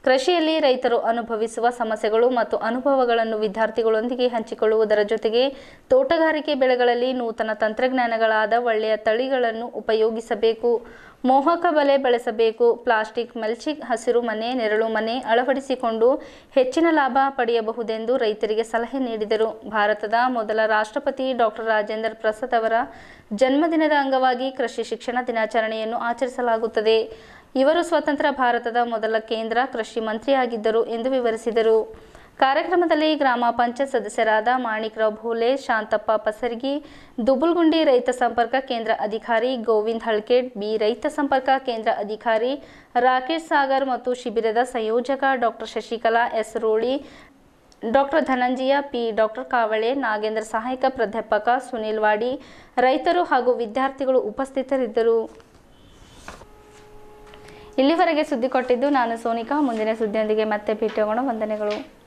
ಕೃಷಿಯಲ್ಲಿ ರೈತರು ಅನುಭವಿಸುವ ಸಮಸ್ಯೆಗಳು ಮತ್ತು ಅನುಭವಗಳನ್ನು ವಿದ್ಯಾರ್ಥಿಗಳೊಂದಿಗೆ ಹಂಚಿಕೊಳ್ಳುವುದರ ಜೊತೆಗೆ ತೋಟಗಾರಿಕೆ ಬೆಳೆಗಳಲ್ಲಿ ನೂತನ ತಂತ್ರಜ್ಞಾನಗಳಾದ ಒಳ್ಳೆಯ ತಳಿಗಳನ್ನು ಉಪಯೋಗಿಸಬೇಕು ಮೋಹಕ ಬಲೆ ಬೆಳೆಸಬೇಕು ಪ್ಲಾಸ್ಟಿಕ್ ಮಲ್ಚಿಂಗ್ ಹಸಿರು ಮನೆ ನೆರಳು ಮನೆ ಅಳವಡಿಸಿಕೊಂಡು ಹೆಚ್ಚಿನ ಲಾಭ ಪಡೆಯಬಹುದೆಂದು ರೈತರಿಗೆ ಸಲಹೆ ನೀಡಿದರು ಭಾರತದ ಮೊದಲ ರಾಷ್ಟ್ರಪತಿ ಡಾಕ್ಟರ್ ರಾಜೇಂದ್ರ ಪ್ರಸಾದ್ ಅವರ ಜನ್ಮದಿನದ ಅಂಗವಾಗಿ ಕೃಷಿ ಶಿಕ್ಷಣ ದಿನಾಚರಣೆಯನ್ನು ಆಚರಿಸಲಾಗುತ್ತದೆ ಇವರು ಸ್ವತಂತ್ರ ಭಾರತದ ಮೊದಲ ಕೇಂದ್ರ ಕೃಷಿ ಮಂತ್ರಿಯಾಗಿದ್ದರು ಎಂದು ವಿವರಿಸಿದರು ಕಾರ್ಯಕ್ರಮದಲ್ಲಿ ಗ್ರಾಮ ಪಂಚಾಯತ್ ಸದಸ್ಯರಾದ ಮಾಣಿಕ್ರಾವ್ ಭೋಲೆ ಶಾಂತಪ್ಪ ಪಸರ್ಗಿ ದುಬುಲ್ಗುಂಡಿ ರೈತ ಸಂಪರ್ಕ ಕೇಂದ್ರ ಅಧಿಕಾರಿ ಗೋವಿಂದ್ ಹಳ್ಕೇಡ್ ಬಿ ರೈತ ಸಂಪರ್ಕ ಕೇಂದ್ರ ಅಧಿಕಾರಿ ರಾಕೇಶ್ ಸಾಗರ್ ಮತ್ತು ಶಿಬಿರದ ಸಂಯೋಜಕ doctor Shashikala S Roli doctor Dhananjaya P doctor Kavale Nagendra ಸಹಾಯಕ ಪ್ರಾಧ್ಯಾಪಕ ಸುನಿಲ್ ವಾಡಿ ರೈತರು ಹಾಗೂ ವಿದ್ಯಾರ್ಥಿಗಳು ಉಪಸ್ಥಿತರಿದ್ದರು ಇಲ್ಲಿವರೆಗೆ ಸುದ್ದಿ ಕೊಟ್ಟಿದ್ದು ನಾನು ಸೋನಿಕಾ ಮುಂದಿನ ಸುದ್ದಿಯೊಂದಿಗೆ ಮತ್ತೆ ಭೇಟಿಯಾಗೋಣ ವಂದನೆಗಳು